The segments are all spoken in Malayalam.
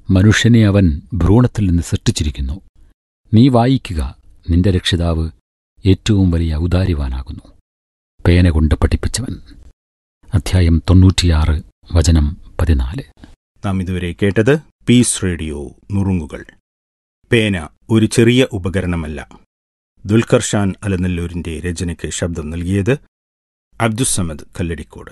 മനുഷ്യനെ അവൻ ഭ്രൂണത്തിൽ നിന്ന് സൃഷ്ടിച്ചിരിക്കുന്നു നീ വായിക്കുക നിന്റെ രക്ഷിതാവ് ഏറ്റവും വലിയ ഔദാര്യവാനാകുന്നു പേന കൊണ്ട് പഠിപ്പിച്ചവൻ അധ്യായം തൊണ്ണൂറ്റിയാറ് വചനം പതിനാല് നാം ഇതുവരെ കേട്ടത് പീസ് റേഡിയോ നുറുങ്ങുകൾ പേന ഒരു ചെറിയ ഉപകരണമല്ല ദുൽഖർ ഷാൻ അലനല്ലൂരിന്റെ രചനയ്ക്ക് ശബ്ദം നൽകിയത് അബ്ദുസമദ് കല്ലടിക്കോട്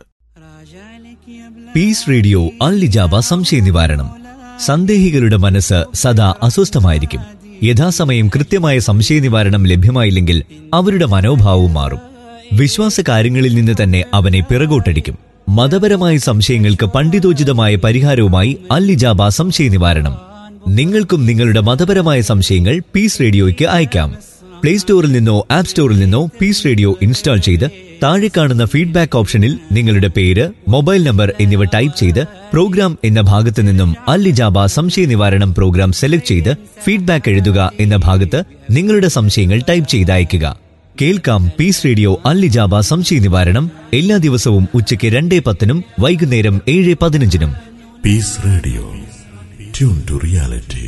പീസ് റേഡിയോ അൽലിജാബ സംശയ നിവാരണം സന്ദേഹികളുടെ മനസ്സ് സദാ അസ്വസ്ഥമായിരിക്കും യഥാസമയം കൃത്യമായ സംശയ നിവാരണം ലഭ്യമായില്ലെങ്കിൽ അവരുടെ മനോഭാവവും മാറും വിശ്വാസ കാര്യങ്ങളിൽ നിന്ന് തന്നെ അവനെ പിറകോട്ടടിക്കും മതപരമായ സംശയങ്ങൾക്ക് പണ്ഡിതോചിതമായ പരിഹാരവുമായി അല്ലിജാബ സംശയ നിവാരണം നിങ്ങൾക്കും നിങ്ങളുടെ മതപരമായ സംശയങ്ങൾ പീസ് റേഡിയോയ്ക്ക് അയക്കാം പ്ലേ സ്റ്റോറിൽ നിന്നോ ആപ്പ് സ്റ്റോറിൽ നിന്നോ പീസ് റേഡിയോ ഇൻസ്റ്റാൾ ചെയ്ത് താഴെ കാണുന്ന ഫീഡ്ബാക്ക് ഓപ്ഷനിൽ നിങ്ങളുടെ പേര് മൊബൈൽ നമ്പർ എന്നിവ ടൈപ്പ് ചെയ്ത് പ്രോഗ്രാം എന്ന ഭാഗത്ത് നിന്നും അല്ലിജാബ സംശയ നിവാരണം പ്രോഗ്രാം സെലക്ട് ചെയ്ത് ഫീഡ്ബാക്ക് എഴുതുക എന്ന ഭാഗത്ത് നിങ്ങളുടെ സംശയങ്ങൾ ടൈപ്പ് ചെയ്ത് അയയ്ക്കുക കേൾക്കാം പീസ് റേഡിയോ അല്ലിജാബ സംശയ നിവാരണം എല്ലാ ദിവസവും ഉച്ചയ്ക്ക് രണ്ടേ പത്തിനും വൈകുന്നേരം ഏഴ് പതിനഞ്ചിനും Peace Radio. Tune to reality.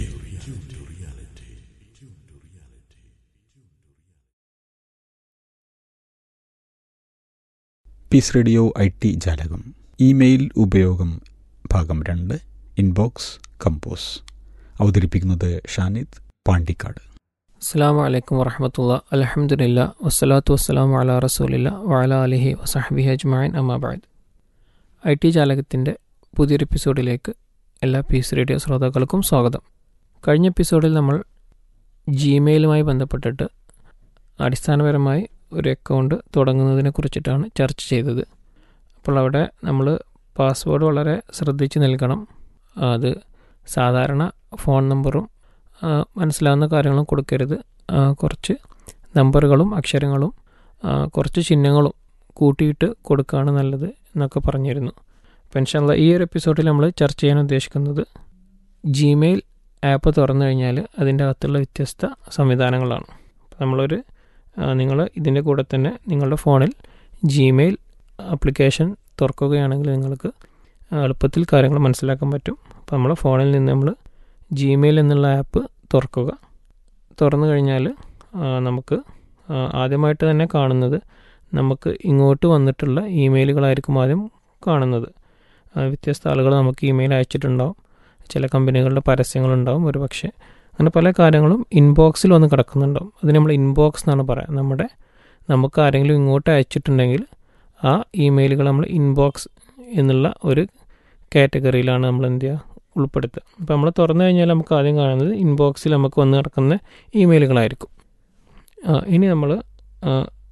Peace radio I T ജാലകം ഇമെയിൽ ഉപയോഗം ഭാഗം രണ്ട് ഇൻബോക്സ് കമ്പോസ് അവതരിപ്പിക്കുന്നത് ഷാനിദ് പാണ്ടിക്കാട് അസ്സാം വലൈക്കും വറഹമത്തുള്ള അലഹമുല്ല വസ്സലാത്തു വസ്സലാം അല റസൂലില്ല വഅല അലിഹി വസഹബിഹി അജ്മാൻ അമാബാദ് ഐ ടി ജാലകത്തിൻ്റെ പുതിയൊരു എപ്പിസോഡിലേക്ക് എല്ലാ പീസ് റേഡിയോ ശ്രോതാക്കൾക്കും സ്വാഗതം കഴിഞ്ഞ എപ്പിസോഡിൽ നമ്മൾ ജിമെയിലുമായി ബന്ധപ്പെട്ടിട്ട് അടിസ്ഥാനപരമായി ഒരു അക്കൗണ്ട് തുടങ്ങുന്നതിനെ കുറിച്ചിട്ടാണ് ചർച്ച ചെയ്തത് അപ്പോൾ അവിടെ നമ്മൾ പാസ്വേഡ് വളരെ ശ്രദ്ധിച്ച് നൽകണം അത് സാധാരണ ഫോൺ നമ്പറും ആ, മനസ്സിലാവുന്ന കാര്യങ്ങളും കൊടുക്കരുത് ആ, കുറച്ച് നമ്പറുകളും അക്ഷരങ്ങളും ആ, കുറച്ച് ചിഹ്നങ്ങളും കൂട്ടിയിട്ട് കൊടുക്കുകയാണ് നല്ലത് എന്നൊക്കെ പറഞ്ഞിരുന്നു അപ്പോൾ ഇൻഷാല്ല ഈ ഒരു എപ്പിസോഡിൽ നമ്മൾ ചർച്ച ചെയ്യാൻ ഉദ്ദേശിക്കുന്നത് ജിമെയിൽ ആപ്പ് തുറന്നു കഴിഞ്ഞാൽ അതിൻ്റെ അകത്തുള്ള വ്യത്യസ്ത സംവിധാനങ്ങളാണ് അപ്പോൾ നമ്മളൊരു നിങ്ങൾ ഇതിൻ്റെ കൂടെ തന്നെ നിങ്ങളുടെ ഫോണിൽ ജിമെയിൽ ആപ്ലിക്കേഷൻ തുറക്കുകയാണെങ്കിൽ നിങ്ങൾക്ക് എളുപ്പത്തിൽ കാര്യങ്ങൾ മനസ്സിലാക്കാൻ പറ്റും അപ്പോൾ നമ്മളെ ഫോണിൽ നിന്ന് നമ്മൾ ജിമെയിൽ എന്നുള്ള ആപ്പ് തുറക്കുക തുറന്നു കഴിഞ്ഞാൽ ആ, നമുക്ക് ആ, ആദ്യമായിട്ട് തന്നെ കാണുന്നത് നമുക്ക് ഇങ്ങോട്ട് വന്നിട്ടുള്ള ഇമെയിലുകളായിരിക്കും ആദ്യം കാണുന്നത് ആ, വ്യത്യസ്ത ആളുകൾ നമുക്ക് ഇമെയിൽ അയച്ചിട്ടുണ്ടാവും ചില കമ്പനികളുടെ പരസ്യങ്ങളുണ്ടാവും ഒരു പക്ഷേ അങ്ങനെ പല കാര്യങ്ങളും ഇൻബോക്സിൽ വന്ന് കിടക്കുന്നുണ്ടാവും അത് നമ്മൾ ഇൻബോക്സ് എന്നാണ് പറയുക നമ്മുടെ നമുക്ക് ആരെങ്കിലും ഇങ്ങോട്ട് അയച്ചിട്ടുണ്ടെങ്കിൽ ആ ഇമെയിലുകൾ നമ്മൾ ഇൻബോക്സ് എന്നുള്ള ഒരു കാറ്റഗറിയിലാണ് നമ്മൾ എന്ത് ചെയ്യുക ഉൾപ്പെടുത്തുക അപ്പോൾ നമ്മൾ തുറന്നു കഴിഞ്ഞാൽ നമുക്ക് ആദ്യം കാണുന്നത് ഇൻബോക്സിൽ നമുക്ക് വന്ന് കിടക്കുന്ന ഇമെയിലുകളായിരിക്കും ആ, ഇനി നമ്മൾ ആ,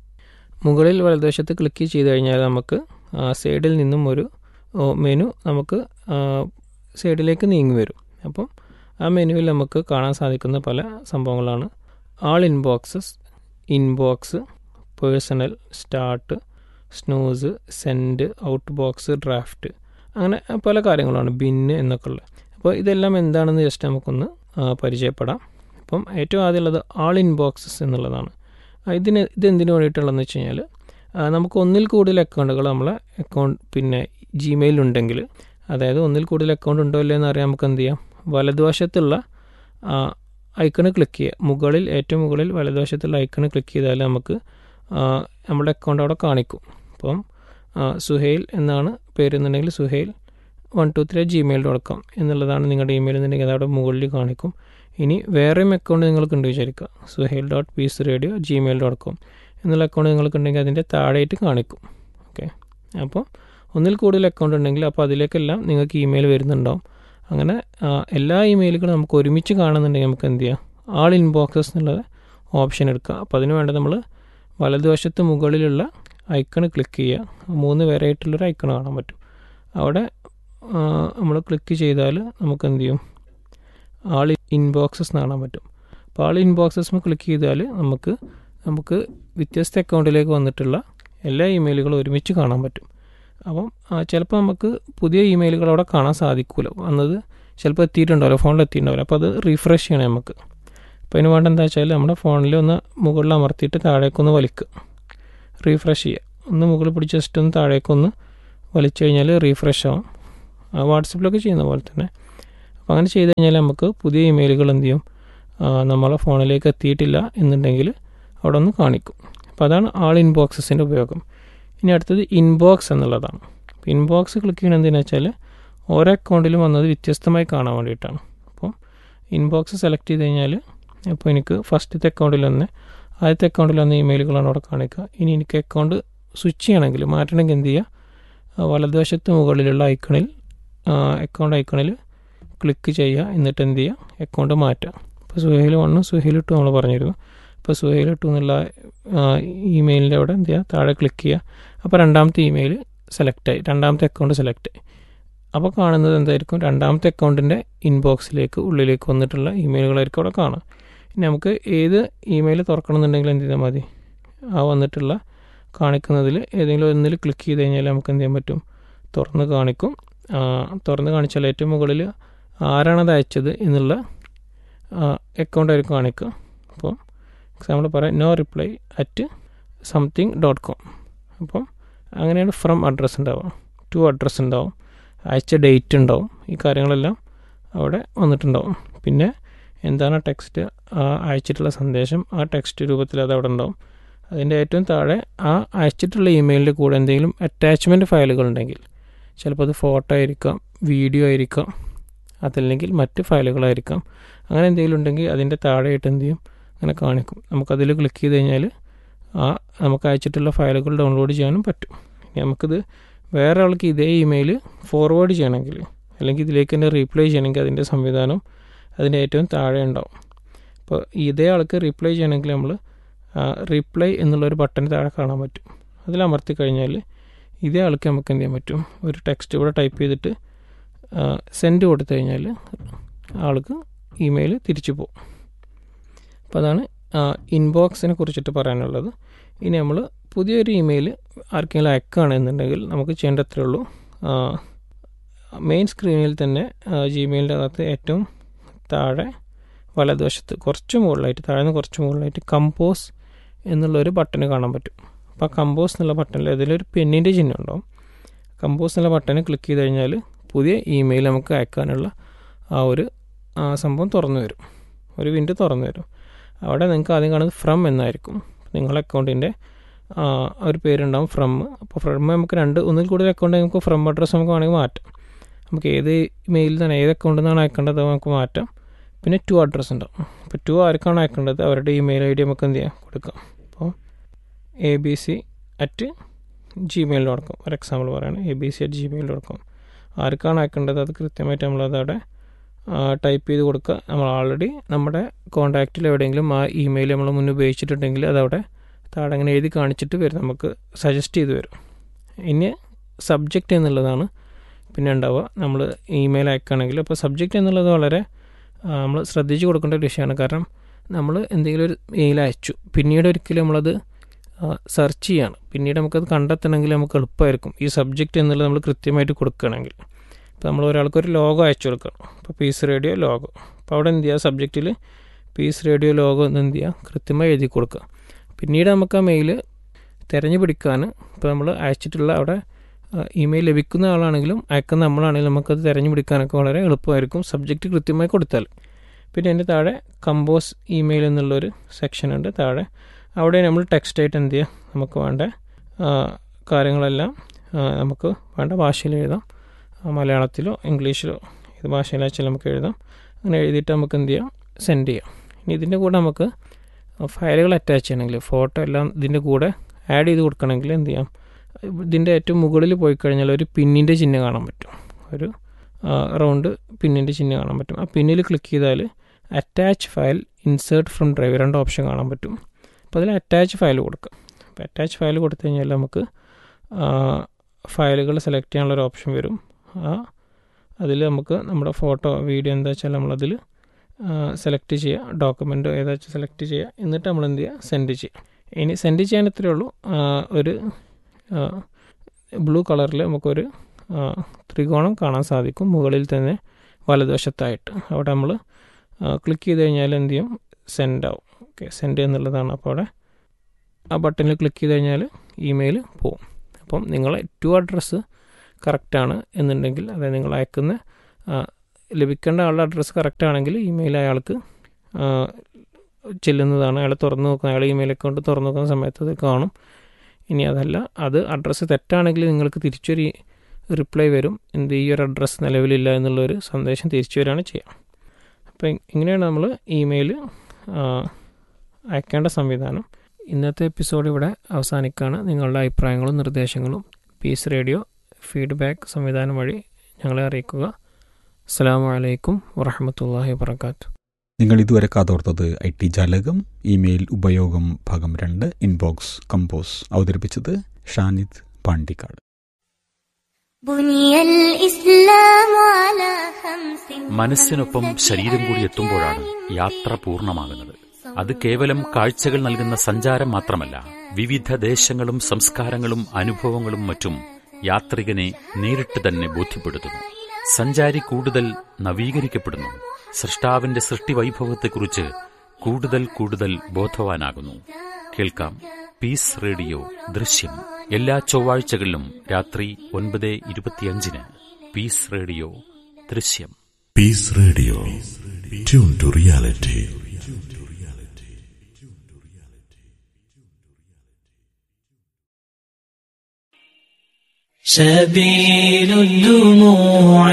മുകളിൽ വലതുവശത്ത് ക്ലിക്ക് ചെയ്ത് കഴിഞ്ഞാൽ നമുക്ക് ആ, സൈഡിൽ നിന്നും ഒരു ഓ, മെനു നമുക്ക് ആ, സൈഡിലേക്ക് നീങ്ങി വരും അപ്പം ആ മെനുവിൽ നമുക്ക് കാണാൻ സാധിക്കുന്ന പല സംഭവങ്ങളാണ് all inboxes inbox personal start snooze send outbox draft അങ്ങനെ പല കാര്യങ്ങളാണ് ബിന്ന് എന്നൊക്കെ ഉള്ളത് അപ്പോൾ ഇതെല്ലാം എന്താണെന്ന് ജസ്റ്റ് നമുക്കൊന്ന് ആ, പരിചയപ്പെടാം അപ്പം ഏറ്റവും ആദ്യമുള്ളത് ആൾ ഇൻബോക്സസ് എന്നുള്ളതാണ് ആ, ഇതിന് ഇതെന്തിനു വേണ്ടിയിട്ടുള്ളതെന്ന് വെച്ച് കഴിഞ്ഞാൽ ആ, നമുക്ക് ഒന്നിൽ കൂടുതൽ അക്കൗണ്ടുകൾ നമ്മളെ അക്കൗണ്ട് പിന്നെ ജിമെയിൽ ഉണ്ടെങ്കിൽ അതായത് ഒന്നിൽ കൂടുതൽ അക്കൗണ്ട് ഉണ്ടോ ഇല്ലയോ എന്ന് അറിയാൻ നമുക്ക് എന്ത് ചെയ്യാം വലതുവശത്തുള്ള ഐക്കണ് ക്ലിക്ക് ചെയ്യുക മുകളിൽ ഏറ്റവും മുകളിൽ വലതുവശത്തുള്ള ഐക്കണ് ക്ലിക്ക് ചെയ്താൽ നമുക്ക് ആ, നമ്മുടെ അക്കൗണ്ട് അവിടെ കാണിക്കും അപ്പം ആ, സുഹൈൽ എന്നാണ് പേരെന്നുണ്ടെങ്കിൽ Suhail one two three Gmail dot com എന്നുള്ളതാണ് നിങ്ങളുടെ ഇമെയിൽ എന്നുണ്ടെങ്കിൽ അതവിടെ മുകളിൽ കാണിക്കും ഇനി വേറെയും അക്കൗണ്ട് നിങ്ങൾക്കുണ്ട് വിചാരിക്കുക Suhail dot peace radio Gmail dot com എന്നുള്ള അക്കൗണ്ട് നിങ്ങൾക്കുണ്ടെങ്കിൽ അതിൻ്റെ താഴെയായിട്ട് കാണിക്കും ഓക്കെ അപ്പോൾ ഒന്നിൽ കൂടുതൽ അക്കൗണ്ട് ഉണ്ടെങ്കിൽ അപ്പോൾ അതിലേക്കെല്ലാം നിങ്ങൾക്ക് ഇമെയിൽ വരുന്നുണ്ടാവും അങ്ങനെ ആ, എല്ലാ ഇമെയിലുകളും നമുക്ക് ഒരുമിച്ച് കാണുന്നുണ്ടെങ്കിൽ നമുക്ക് എന്ത് ചെയ്യാം ആൾ ഇൻബോക്സസ് എന്നുള്ള ഓപ്ഷൻ എടുക്കുക അപ്പോൾ അതിന് വേണ്ട നമ്മൾ വലതുവശത്ത് മുകളിലുള്ള ഐക്കൺ ക്ലിക്ക് ചെയ്യുക മൂന്ന് പേരായിട്ടുള്ളൊരു ഐക്കൺ കാണാൻ പറ്റും അവിടെ നമ്മൾ ക്ലിക്ക് ചെയ്താൽ നമുക്ക് എന്ത് ചെയ്യും ആൾ ഇൻബോക്സസ് കാണാൻ പറ്റും അപ്പോൾ ആൾ ഇൻബോക്സസ് ക്ലിക്ക് ചെയ്താൽ നമുക്ക് നമുക്ക് വ്യത്യസ്ത അക്കൗണ്ടിലേക്ക് വന്നിട്ടുള്ള എല്ലാ ഇമെയിലുകളും ഒരുമിച്ച് കാണാൻ പറ്റും അപ്പം ആ, ചിലപ്പോൾ നമുക്ക് പുതിയ ഇമെയിലുകൾ അവിടെ കാണാൻ സാധിക്കില്ല വന്നത് ചിലപ്പോൾ എത്തിയിട്ടുണ്ടാവില്ല ഫോണിൽ എത്തിയിട്ടുണ്ടാവില്ല അപ്പോൾ അത് റീഫ്രഷ് ചെയ്യണം നമുക്ക് അപ്പോൾ അതിന് വേണ്ട എന്താ വെച്ചാൽ നമ്മുടെ ഫോണിൽ ഒന്ന് മുകളിൽ അമർത്തിയിട്ട് താഴേക്കൊന്ന് വലിക്കുക റീഫ്രഷ് ചെയ്യുക ഒന്ന് മുകളിൽ പിടിച്ച് ജസ്റ്റ് ഒന്ന് താഴേക്കൊന്ന് വലിച്ചു കഴിഞ്ഞാൽ റീഫ്രഷ് ആവും ആ, വാട്സപ്പിലൊക്കെ ചെയ്യുന്ന പോലെ തന്നെ അപ്പോൾ അങ്ങനെ ചെയ്ത് കഴിഞ്ഞാൽ നമുക്ക് പുതിയ ഇമെയിലുകൾ എന്ത് ചെയ്യും ആ, നമ്മളെ ഫോണിലേക്ക് എത്തിയിട്ടില്ല എന്നുണ്ടെങ്കിൽ അവിടെ ഒന്ന് കാണിക്കും അപ്പോൾ അതാണ് ആൾ ഇൻബോക്സസിൻ്റെ ഉപയോഗം ഇനി അടുത്തത് ഇൻബോക്സ് എന്നുള്ളതാണ് അപ്പോൾ ഇൻബോക്സ് ക്ലിക്ക് ചെയ്യണത് എന്തിനാ വെച്ചാൽ ഓരോ അക്കൗണ്ടിലും വന്നത് വ്യത്യസ്തമായി കാണാൻ വേണ്ടിയിട്ടാണ് അപ്പോൾ ഇൻബോക്സ് സെലക്ട് ചെയ്ത് കഴിഞ്ഞാൽ ഇപ്പോൾ എനിക്ക് ഫസ്റ്റത്തെ അക്കൗണ്ടിൽ വന്ന് ആദ്യത്തെ അക്കൗണ്ടിൽ വന്ന ഇമെയിലുകളാണ് അവിടെ കാണിക്കുക ഇനി എനിക്ക് അക്കൗണ്ട് സ്വിച്ച് ചെയ്യണമെങ്കിൽ മാറ്റണമെങ്കിൽ എന്ത് ചെയ്യുക ആ, വലതുവശത്ത് മുകളിലുള്ള ഐക്കണിൽ അക്കൗണ്ട് ഐക്കണിൽ ക്ലിക്ക് ചെയ്യുക എന്നിട്ട് എന്ത് ചെയ്യുക അക്കൗണ്ട് മാറ്റുക ഇപ്പോൾ സുഹേൽ വണ്ണും സുഹേൽ ടു നമ്മൾ പറഞ്ഞിരുന്നു ഇപ്പോൾ സുഹേൽ ടു എന്നുള്ള ഇമെയിലിൻ്റെ അവിടെ എന്ത് ചെയ്യുക താഴെ ക്ലിക്ക് ചെയ്യുക അപ്പോൾ രണ്ടാമത്തെ ഇമെയിൽ സെലക്ട് ആയി രണ്ടാമത്തെ അക്കൗണ്ട് സെലക്ട് ആയി അപ്പോൾ കാണുന്നത് എന്തായിരിക്കും രണ്ടാമത്തെ അക്കൗണ്ടിൻ്റെ ഇൻബോക്സിലേക്ക് ഉള്ളിലേക്ക് വന്നിട്ടുള്ള ഇമെയിലുകളായിരിക്കും അവിടെ കാണുക ഇനി നമുക്ക് ഏത് ഇമെയിൽ തുറക്കണമെന്നുണ്ടെങ്കിൽ എന്ത് ചെയ്താൽ മതി ആ വന്നിട്ടുള്ള കാണിക്കുന്നതിൽ ഏതെങ്കിലും ഒന്നിൽ ക്ലിക്ക് ചെയ്ത് കഴിഞ്ഞാൽ നമുക്ക് എന്ത് ചെയ്യാൻ പറ്റും തുറന്ന് കാണിക്കും ആ, തുറന്ന് കാണിച്ചാൽ ഏറ്റവും മുകളിൽ ആരാണത് അയച്ചത് എന്നുള്ള അക്കൗണ്ട് ആയിരിക്കും കാണിക്കുക അപ്പോൾ എക്സാമ്പിൾ പറയാം no reply at something dot com അപ്പം അങ്ങനെയാണ് ഫ്രം അഡ്രസ്സ് ഉണ്ടാവുക ടു അഡ്രസ്സ് ഉണ്ടാവും അയച്ച ഡേറ്റ് ഉണ്ടാവും ഈ കാര്യങ്ങളെല്ലാം അവിടെ വന്നിട്ടുണ്ടാവും പിന്നെ എന്താണ് ടെക്സ്റ്റ് ആ അയച്ചിട്ടുള്ള സന്ദേശം ആ ടെക്സ്റ്റ് രൂപത്തിൽ അത് അവിടെ ഉണ്ടാവും അതിൻ്റെ ഏറ്റവും താഴെ ആ അയച്ചിട്ടുള്ള ഇമെയിലിൻ്റെ കൂടെ എന്തെങ്കിലും അറ്റാച്ച്മെൻറ്റ് ഫയലുകൾ ഉണ്ടെങ്കിൽ ചിലപ്പോൾ അത് ഫോട്ടോ ആയിരിക്കാം വീഡിയോ ആയിരിക്കാം അതല്ലെങ്കിൽ മറ്റ് ഫയലുകളായിരിക്കാം അങ്ങനെ എന്തെങ്കിലും ഉണ്ടെങ്കിൽ അതിൻ്റെ താഴെയായിട്ട് എന്ത് ചെയ്യും അങ്ങനെ കാണിക്കും നമുക്കതിൽ ക്ലിക്ക് ചെയ്ത് കഴിഞ്ഞാൽ ആ നമുക്ക് അയച്ചിട്ടുള്ള ഫയലുകൾ ഡൗൺലോഡ് ചെയ്യാനും പറ്റും ഇനി നമുക്കിത് വേറെ ആൾക്ക് ഇതേ ഇമെയിൽ ഫോർവേഡ് ചെയ്യണമെങ്കിൽ അല്ലെങ്കിൽ ഇതിലേക്ക് തന്നെ റീപ്ലൈ ചെയ്യണമെങ്കിൽ അതിൻ്റെ സംവിധാനം അതിൻ്റെ ഏറ്റവും താഴെ ഉണ്ടാവും അപ്പോൾ ഇതേ ആൾക്ക് റീപ്ലൈ ചെയ്യണമെങ്കിൽ നമ്മൾ റീപ്ലൈ എന്നുള്ളൊരു ബട്ടൺ താഴെ കാണാൻ പറ്റും അതിൽ അമർത്തി കഴിഞ്ഞാൽ ഇതേ ആൾക്ക് നമുക്ക് എന്ത് ചെയ്യാൻ പറ്റും ഒരു ടെക്സ്റ്റ് ഇവിടെ ടൈപ്പ് ചെയ്തിട്ട് സെൻഡ് കൊടുത്തു കഴിഞ്ഞാൽ ആൾക്ക് ഇമെയിൽ തിരിച്ചു പോകും അപ്പോൾ അതാണ് ഇൻബോക്സിനെ കുറിച്ചിട്ട് പറയാനുള്ളത് ഇനി നമ്മൾ പുതിയൊരു ഇമെയിൽ ആർക്കെങ്കിലും അയക്കുകയാണെന്നുണ്ടെങ്കിൽ നമുക്ക് ചെയ്യേണ്ട അത്രേ ഉള്ളൂ മെയിൻ സ്ക്രീനിൽ തന്നെ ജിമെയിലിൻ്റെ അകത്ത് ഏറ്റവും താഴെ വലതുവശത്ത് കുറച്ച് മുകളിലായിട്ട് താഴെ നിന്ന് കുറച്ച് മുകളിലായിട്ട് കമ്പോസ് എന്നുള്ളൊരു ബട്ടൺ കാണാൻ പറ്റും അപ്പോൾ ആ കമ്പോസ് എന്നുള്ള ബട്ടണിൽ അതിലൊരു പെന്നിൻ്റെ ചിഹ്നം ഉണ്ടാവും കമ്പോസ് എന്നുള്ള ബട്ടൺ ക്ലിക്ക് ചെയ്ത് കഴിഞ്ഞാൽ പുതിയ ഇമെയിൽ നമുക്ക് അയക്കാനുള്ള ആ ഒരു ആ സംഭവം തുറന്നു വരും ഒരു വിൻഡോ തുറന്നു വരും അവിടെ നിങ്ങൾക്ക് ആദ്യം കാണുന്നത് ഫ്രം എന്നായിരിക്കും നിങ്ങളുടെ അക്കൗണ്ടിൻ്റെ ഒരു പേരുണ്ടാവും ഫ്രം അപ്പോൾ ഫ്രം നമുക്ക് രണ്ട് ഒന്നിൽ കൂടുതൽ അക്കൗണ്ട് നമുക്ക് ഫ്രം അഡ്രസ്സ് നമുക്ക് വേണമെങ്കിൽ മാറ്റാം നമുക്ക് ഏത് മെയിലിൽ തന്നെ ഏത് അക്കൗണ്ടിൽ നിന്നാണ് അയക്കേണ്ടത് അത് നമുക്ക് മാറ്റാം പിന്നെ ടു അഡ്രസ്സ് ഉണ്ടാവും അപ്പോൾ ടു ആർക്കാണ് അയക്കേണ്ടത് അവരുടെ ഇമെയിൽ ഐ ഡി നമുക്ക് എന്ത് ചെയ്യാം കൊടുക്കാം അപ്പോൾ A B C at Gmail dot com ഒരു എക്സാമ്പിൾ പറയുകയാണ് A B C at Gmail dot com ആർക്കാണ് അയക്കേണ്ടത് അത് കൃത്യമായിട്ട് നമ്മളത് അവിടെ ടൈപ്പ് ചെയ്ത് കൊടുക്കുക നമ്മൾ ഓൾറെഡി നമ്മുടെ കോൺടാക്റ്റിൽ എവിടെയെങ്കിലും ആ ഇമെയിൽ നമ്മൾ മുന്നേ ഉപയോഗിച്ചിട്ടുണ്ടെങ്കിൽ അതവിടെ താഴെ അങ്ങനെ എഴുതി കാണിച്ചിട്ട് വരും നമുക്ക് സജസ്റ്റ് ചെയ്ത് വരും ഇനി സബ്ജക്റ്റ് എന്നുള്ളതാണ് പിന്നെ ഉണ്ടാവുക നമ്മൾ ഇമെയിൽ അയക്കുകയാണെങ്കിൽ അപ്പോൾ സബ്ജക്റ്റ് എന്നുള്ളത് വളരെ നമ്മൾ ശ്രദ്ധിച്ച് കൊടുക്കേണ്ട ഒരു വിഷയമാണ് കാരണം നമ്മൾ എന്തെങ്കിലും ഒരു മെയിൽ അയച്ചു പിന്നീട് ഒരിക്കലും നമ്മളത് സെർച്ച് ചെയ്യാണ് പിന്നീട് നമുക്കത് കണ്ടെത്തണമെങ്കിൽ നമുക്ക് എളുപ്പമായിരിക്കും ഈ സബ്ജക്റ്റ് എന്നുള്ളത് നമ്മൾ കൃത്യമായിട്ട് കൊടുക്കുകയാണെങ്കിൽ ഇപ്പോൾ നമ്മൾ ഒരാൾക്ക് ഒരു ലോഗോ അയച്ചു കൊടുക്കണം ഇപ്പോൾ പീസ് റേഡിയോ ലോഗോ അപ്പോൾ അവിടെ എന്ത് ചെയ്യുക സബ്ജക്റ്റിൽ പീസ് റേഡിയോ ലോഗോ എന്ന് എന്ത് ചെയ്യുക കൃത്യമായി എഴുതി കൊടുക്കുക പിന്നീട് നമുക്ക് ആ മെയിൽ തിരഞ്ഞു പിടിക്കാൻ ഇപ്പോൾ നമ്മൾ അയച്ചിട്ടുള്ള അവിടെ ഇമെയിൽ ലഭിക്കുന്ന ആളാണെങ്കിലും അയക്കുന്ന നമ്മളാണെങ്കിലും നമുക്കത് തിരഞ്ഞു പിടിക്കാനൊക്കെ വളരെ എളുപ്പമായിരിക്കും സബ്ജക്റ്റ് കൃത്യമായി കൊടുത്താൽ പിന്നെ അതിൻ്റെ താഴെ കമ്പോസ് ഇമെയിൽ എന്നുള്ളൊരു സെക്ഷൻ ഉണ്ട് താഴെ അവിടെ നമ്മൾ ടെക്സ്റ്റായിട്ട് എന്ത് ചെയ്യുക നമുക്ക് വേണ്ട കാര്യങ്ങളെല്ലാം നമുക്ക് വേണ്ട ഭാഷയിൽ എഴുതാം മലയാളത്തിലോ ഇംഗ്ലീഷിലോ ഏത് ഭാഷയിലാച്ചാലും നമുക്ക് എഴുതാം അങ്ങനെ എഴുതിയിട്ട് നമുക്ക് എന്ത് ചെയ്യാം സെൻഡ് ചെയ്യാം ഇനി ഇതിൻ്റെ കൂടെ നമുക്ക് ഫയലുകൾ അറ്റാച്ച് ചെയ്യണമെങ്കിൽ ഫോട്ടോ എല്ലാം ഇതിൻ്റെ കൂടെ ആഡ് ചെയ്ത് കൊടുക്കണമെങ്കിൽ എന്ത് ചെയ്യാം ഇതിൻ്റെ ഏറ്റവും മുകളിൽ പോയി കഴിഞ്ഞാൽ ഒരു പിന്നിൻ്റെ ചിഹ്നം കാണാൻ പറ്റും ഒരു റൗണ്ട് പിന്നിൻ്റെ ചിഹ്നം കാണാൻ പറ്റും ആ പിന്നിൽ ക്ലിക്ക് ചെയ്താൽ attach file insert from drive രണ്ട് ഓപ്ഷൻ കാണാൻ പറ്റും അപ്പോൾ അതിൽ അറ്റാച്ച് ഫയൽ കൊടുക്കുക അപ്പോൾ അറ്റാച്ച് ഫയൽ കൊടുത്തു കഴിഞ്ഞാൽ നമുക്ക് ഫയലുകൾ സെലക്ട് ചെയ്യാനുള്ളൊരു ഓപ്ഷൻ വരും ആ അതിൽ നമുക്ക് നമ്മുടെ ഫോട്ടോ വീഡിയോ എന്താ വെച്ചാൽ നമ്മളതിൽ സെലക്ട് ചെയ്യുക ഡോക്യുമെൻ്റ് ഏതാ വെച്ചാൽ സെലക്ട് ചെയ്യുക എന്നിട്ട് നമ്മൾ എന്ത് ചെയ്യുക സെൻഡ് ചെയ്യുക ഇനി സെൻഡ് ചെയ്യാൻ ഇത്രയേ ഉള്ളൂ ഒരു ബ്ലൂ കളറിൽ നമുക്കൊരു ത്രികോണം കാണാൻ സാധിക്കും മുകളിൽ തന്നെ വലതുവശത്തായിട്ട് അവിടെ നമ്മൾ ക്ലിക്ക് ചെയ്ത് കഴിഞ്ഞാൽ എന്ത് ചെയ്യും സെൻഡ് ആവും ഓക്കെ സെൻഡ് എന്നുള്ളതാണ് അപ്പോൾ അവിടെ ആ ബട്ടണിൽ ക്ലിക്ക് ചെയ്ത് കഴിഞ്ഞാൽ ഇമെയിൽ പോവും അപ്പം നിങ്ങളെ ടു അഡ്രസ്സ് കറക്റ്റാണ് എന്നുണ്ടെങ്കിൽ അതായത് നിങ്ങൾ അയക്കുന്ന ലഭിക്കേണ്ട ആളുടെ അഡ്രസ്സ് കറക്റ്റ് ആണെങ്കിൽ ഇമെയിൽ അയാൾക്ക് ആ, ചെല്ലുന്നതാണ് അയാൾ തുറന്നു നോക്കുന്ന അയാൾ ഇമെയിൽ അക്കൗണ്ട് തുറന്നു നോക്കുന്ന സമയത്ത് അത് കാണും ഇനി അതല്ല അത് അഡ്രസ്സ് തെറ്റാണെങ്കിൽ നിങ്ങൾക്ക് തിരിച്ചൊരു റിപ്ലൈ വരും എന്ത് ഈ ഒരു അഡ്രസ്സ് നിലവിലില്ല എന്നുള്ളൊരു സന്ദേശം തിരിച്ചു വരികയാണ് ചെയ്യുക അപ്പോൾ ഇങ്ങനെയാണ് നമ്മൾ ഇമെയിൽ അയക്കേണ്ട സംവിധാനം ഇന്നത്തെ എപ്പിസോഡ് ഇവിടെ അവസാനിക്കുകയാണ് നിങ്ങളുടെ അഭിപ്രായങ്ങളും നിർദ്ദേശങ്ങളും പീസ് റേഡിയോ ഫീഡ്ബാക്ക് സംവിധാനം വഴി ഞങ്ങളെ അറിയിക്കുക അസ്സാം വലൈക്കും വറഹമത്തല്ലാഹി വാബർക്കാത്തു നിങ്ങൾ ഇതുവരെ കാതോർത്തത് ഐ ടി ജാലകം ഇമെയിൽ ഉപയോഗം ഭാഗം രണ്ട് ഇൻബോക്സ് കമ്പോസ് അവതരിപ്പിച്ചത് ഷാനിദ് പാണ്ടിക്കാട് بني الإسلام على خمس മനസ്സിനൊപ്പം ശരീരം കൂടി എത്തുമ്പോഴാണ് യാത്ര പൂർണ്ണമാകുന്നത് അത് കേവലം കാഴ്ചകൾ നൽകുന്ന സഞ്ചാരം മാത്രമല്ല വിവിധ ദേശങ്ങളും സംസ്കാരങ്ങളും അനുഭവങ്ങളും മറ്റും യാത്രികനെ നേരിട്ട് തന്നെ ബോധ്യപ്പെടുത്തുന്നു സഞ്ചാരി കൂടുതൽ നവീകരിക്കപ്പെടുന്നു സൃഷ്ടാവിന്റെ സൃഷ്ടിവൈഭവത്തെക്കുറിച്ച് കൂടുതൽ കൂടുതൽ ബോധവാനാകുന്നു കേൾക്കാം പീസ് റേഡിയോ ദൃശ്യം എല്ലാ ചൊവ്വാഴ്ചകളിലും രാത്രി ഒൻപത് ഇരുപത്തിയഞ്ചിന് പീസ് റേഡിയോ ദൃശ്യം Peace Radio. Tune to reality. سبيل الدموع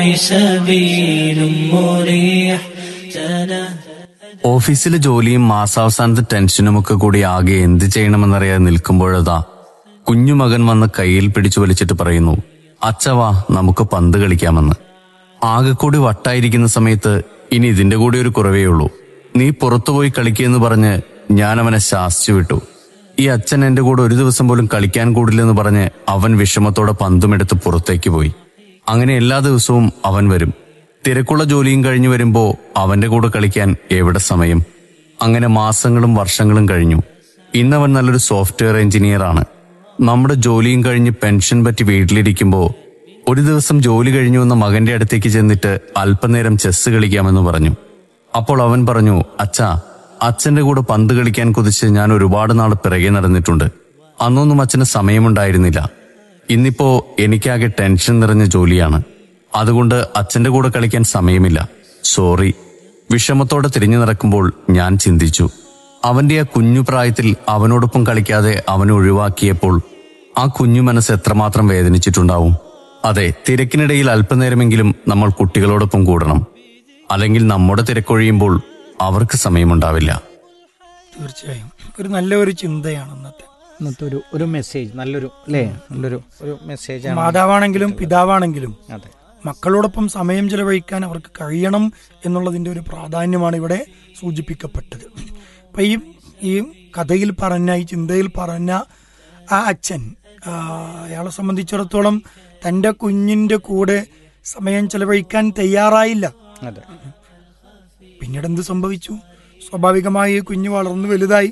سبيل مريح تنهى ഓഫീസിലെ ജോലിയും മാസാവസാനത്തെ ടെൻഷനുമൊക്കെ കൂടി ആകെ എന്ത് ചെയ്യണമെന്നറിയാതെ നിൽക്കുമ്പോഴതാ കുഞ്ഞുമകൻ വന്ന് കയ്യിൽ പിടിച്ചു വലിച്ചിട്ട് പറയുന്നു അച്ചവാ നമുക്ക് പന്ത് കളിക്കാമെന്ന് ആകെ കൂടി വട്ടായിരിക്കുന്ന സമയത്ത് ഇനി ഇതിന്റെ കൂടി ഒരു കുറവേ ഉള്ളൂ നീ പുറത്തുപോയി കളിക്കുകയെന്ന് പറഞ്ഞ് ഞാൻ അവനെ ശാസിച്ചു വിട്ടു ഈ അച്ഛൻ എന്റെ കൂടെ ഒരു ദിവസം പോലും കളിക്കാൻ കൂടില്ലെന്ന് പറഞ്ഞ് അവൻ വിഷമത്തോടെ പന്തുമെടുത്ത് പുറത്തേക്ക് പോയി അങ്ങനെ എല്ലാ ദിവസവും അവൻ വരും തിരക്കുള്ള ജോലിയും കഴിഞ്ഞു വരുമ്പോ അവന്റെ കൂടെ കളിക്കാൻ എവിടെ സമയം അങ്ങനെ മാസങ്ങളും വർഷങ്ങളും കഴിഞ്ഞു ഇന്നവൻ നല്ലൊരു സോഫ്റ്റ്വെയർ എഞ്ചിനീയർ ആണ് നമ്മുടെ ജോലിയും കഴിഞ്ഞ് പെൻഷൻ പറ്റി വീട്ടിലിരിക്കുമ്പോ ഒരു ദിവസം ജോലി കഴിഞ്ഞു വന്ന മകന്റെ അടുത്തേക്ക് ചെന്നിട്ട് അല്പനേരം ചെസ് കളിക്കാമെന്ന് പറഞ്ഞു അപ്പോൾ അവൻ പറഞ്ഞു അച്ഛാ അച്ഛന്റെ കൂടെ പന്ത് കളിക്കാൻ കുതിച്ച് ഞാൻ ഒരുപാട് നാൾ പിറകെ നടന്നിട്ടുണ്ട് അന്നൊന്നും അച്ഛന് സമയമുണ്ടായിരുന്നില്ല ഇന്നിപ്പോ എനിക്കാകെ ടെൻഷൻ നിറഞ്ഞ ജോലിയാണ് അതുകൊണ്ട് അച്ഛന്റെ കൂടെ കളിക്കാൻ സമയമില്ല സോറി വിഷമത്തോടെ തിരിഞ്ഞു നടക്കുമ്പോൾ ഞാൻ ചിന്തിച്ചു അവന്റെ ആ കുഞ്ഞു പ്രായത്തിൽ അവനോടൊപ്പം കളിക്കാതെ അവനെ ഒഴിവാക്കിയപ്പോൾ ആ കുഞ്ഞു മനസ്സ് എത്രമാത്രം വേദനിച്ചിട്ടുണ്ടാവും അതെ തിരക്കിനിടയിൽ അല്പനേരമെങ്കിലും നമ്മൾ കുട്ടികളോടൊപ്പം കൂടണം അല്ലെങ്കിൽ നമ്മുടെ തിരക്കൊഴിയുമ്പോൾ അവർക്ക് സമയമുണ്ടാവില്ല തീർച്ചയായും ഒരു നല്ല ഒരു ചിന്തയാണ് ഇന്നത്തെ ഇന്നത്തെ ഒരു ഒരു മെസ്സേജ് നല്ലൊരു അല്ലേ നല്ലൊരു ഒരു മെസ്സേജ് മാതാവാണെങ്കിലും പിതാവാണെങ്കിലും അതെ മക്കളോടൊപ്പം സമയം ചെലവഴിക്കാൻ അവർക്ക് കഴിയണം എന്നുള്ളതിന്റെ ഒരു പ്രാധാന്യമാണ് ഇവിടെ സൂചിപ്പിക്കപ്പെട്ടത് അപ്പൊ ഈ ഈ കഥയിൽ പറഞ്ഞ ഈ ചിന്തയിൽ പറഞ്ഞ ആ അച്ഛൻ ആ, അയാളെ സംബന്ധിച്ചിടത്തോളം തന്റെ കുഞ്ഞിന്റെ കൂടെ സമയം ചെലവഴിക്കാൻ തയ്യാറായില്ല അതെ പിന്നീട് എന്ത് സംഭവിച്ചു സ്വാഭാവികമായി ഈ കുഞ്ഞ് വളർന്നു വലുതായി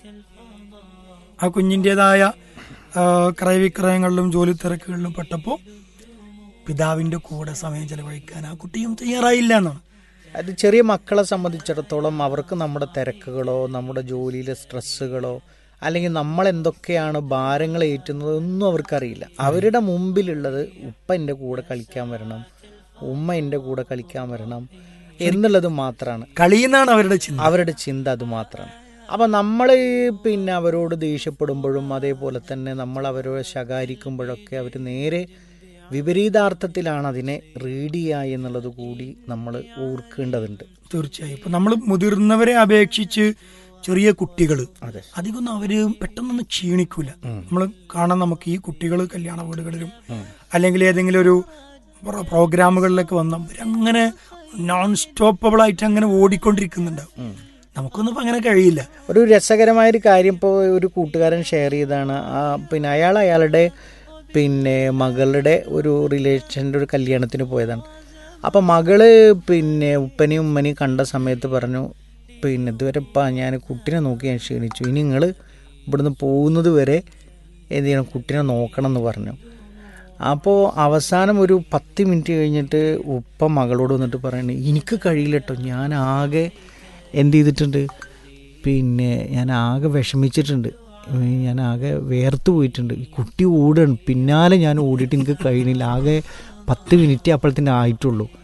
ആ കുഞ്ഞിൻ്റെതായ ക്രയവിക്രയങ്ങളിലും ജോലി തിരക്കുകളിലും പെട്ടപ്പോൾ പിതാവിന്റെ കൂടെ സമയം ചെലവഴിക്കാൻ ആ കുട്ടിയും തയ്യാറായില്ല എന്നാണ് അത് ചെറിയ മക്കളെ സംബന്ധിച്ചിടത്തോളം അവർക്ക് നമ്മുടെ തിരക്കുകളോ നമ്മുടെ ജോലിയിലെ സ്ട്രെസ്സുകളോ അല്ലെങ്കിൽ നമ്മൾ എന്തൊക്കെയാണ് ഭാരങ്ങൾ ഏറ്റുന്നത് ഒന്നും അവർക്കറിയില്ല അവരുടെ മുമ്പിലുള്ളത് ഉപ്പ എൻ്റെ കൂടെ കളിക്കാൻ വരണം ഉമ്മ എൻ്റെ കൂടെ കളിക്കാൻ വരണം എന്നുള്ളത് മാത്രമാണ് കളിയെന്നാണ് അവരുടെ ചിന്ത അവരുടെ ചിന്ത അത് മാത്രമാണ് അപ്പം നമ്മൾ പിന്നെ അവരോട് ദേഷ്യപ്പെടുമ്പോഴും അതേപോലെ തന്നെ നമ്മൾ അവരോട് ശകാരിക്കുമ്പോഴൊക്കെ അവർ നേരെ വിപരീതാർത്ഥത്തിലാണ് അതിനെ റീഡ് ചെയ്യുക എന്നുള്ളത് കൂടി നമ്മൾ ഓർക്കേണ്ടതുണ്ട് തീർച്ചയായും ഇപ്പൊ നമ്മൾ മുതിർന്നവരെ അപേക്ഷിച്ച് ചെറിയ കുട്ടികൾ അതെ അധികമൊന്നും അവര് പെട്ടെന്നൊന്നും ക്ഷീണിക്കൂല നമ്മൾ കാണാൻ നമുക്ക് ഈ കുട്ടികൾ കല്യാണ വീടുകളിലും അല്ലെങ്കിൽ ഏതെങ്കിലും ഒരു പ്ര- പ്രോഗ്രാമുകളിലൊക്കെ വന്ന അവരങ്ങനെ നോൺ സ്റ്റോപ്പബിൾ ആയിട്ട് അങ്ങനെ ഓടിക്കൊണ്ടിരിക്കുന്നുണ്ടാവും നമുക്കൊന്നും ഇപ്പൊ അങ്ങനെ കഴിയില്ല ഒരു രസകരമായൊരു കാര്യം ഇപ്പോൾ ഒരു കൂട്ടുകാരൻ ഷെയർ ചെയ്താണ് ആ പിന്നെ അയാൾ അയാളുടെ പിന്നെ മകളുടെ ഒരു റിലേഷൻ്റെ ഒരു കല്യാണത്തിന് പോയതാണ് അപ്പം മകള് പിന്നെ ഉപ്പനെയും ഉമ്മനെയും കണ്ട സമയത്ത് പറഞ്ഞു പിന്നെ ഇതുവരെ ഇപ്പം ഞാൻ കുട്ടീനെ നോക്കി ഞാൻ ക്ഷീണിച്ചു ഇനി നിങ്ങൾ ഇവിടുന്ന് പോകുന്നത് വരെ എന്ത് ചെയ്യണം കുട്ടീനെ നോക്കണം എന്ന് പറഞ്ഞു അപ്പോൾ അവസാനം ഒരു പത്ത് മിനിറ്റ് കഴിഞ്ഞിട്ട് ഉപ്പ മകളോട് വന്നിട്ട് പറയണേ എനിക്ക് കഴിയില്ല കേട്ടോ ഞാൻ ആകെ എന്ത് ചെയ്തിട്ടുണ്ട് പിന്നെ ഞാൻ ആകെ വിഷമിച്ചിട്ടുണ്ട് ഏഹ് ഞാൻ ആകെ വേർത്ത് പോയിട്ടുണ്ട് ഈ കുട്ടി ഓടുകയാണ് പിന്നാലെ ഞാൻ ഓടിയിട്ട് എനിക്ക് കഴിയണില്ല ആകെ പത്ത് മിനിറ്റ് അപ്പോഴത്തേന് ആയിട്ടുള്ളൂ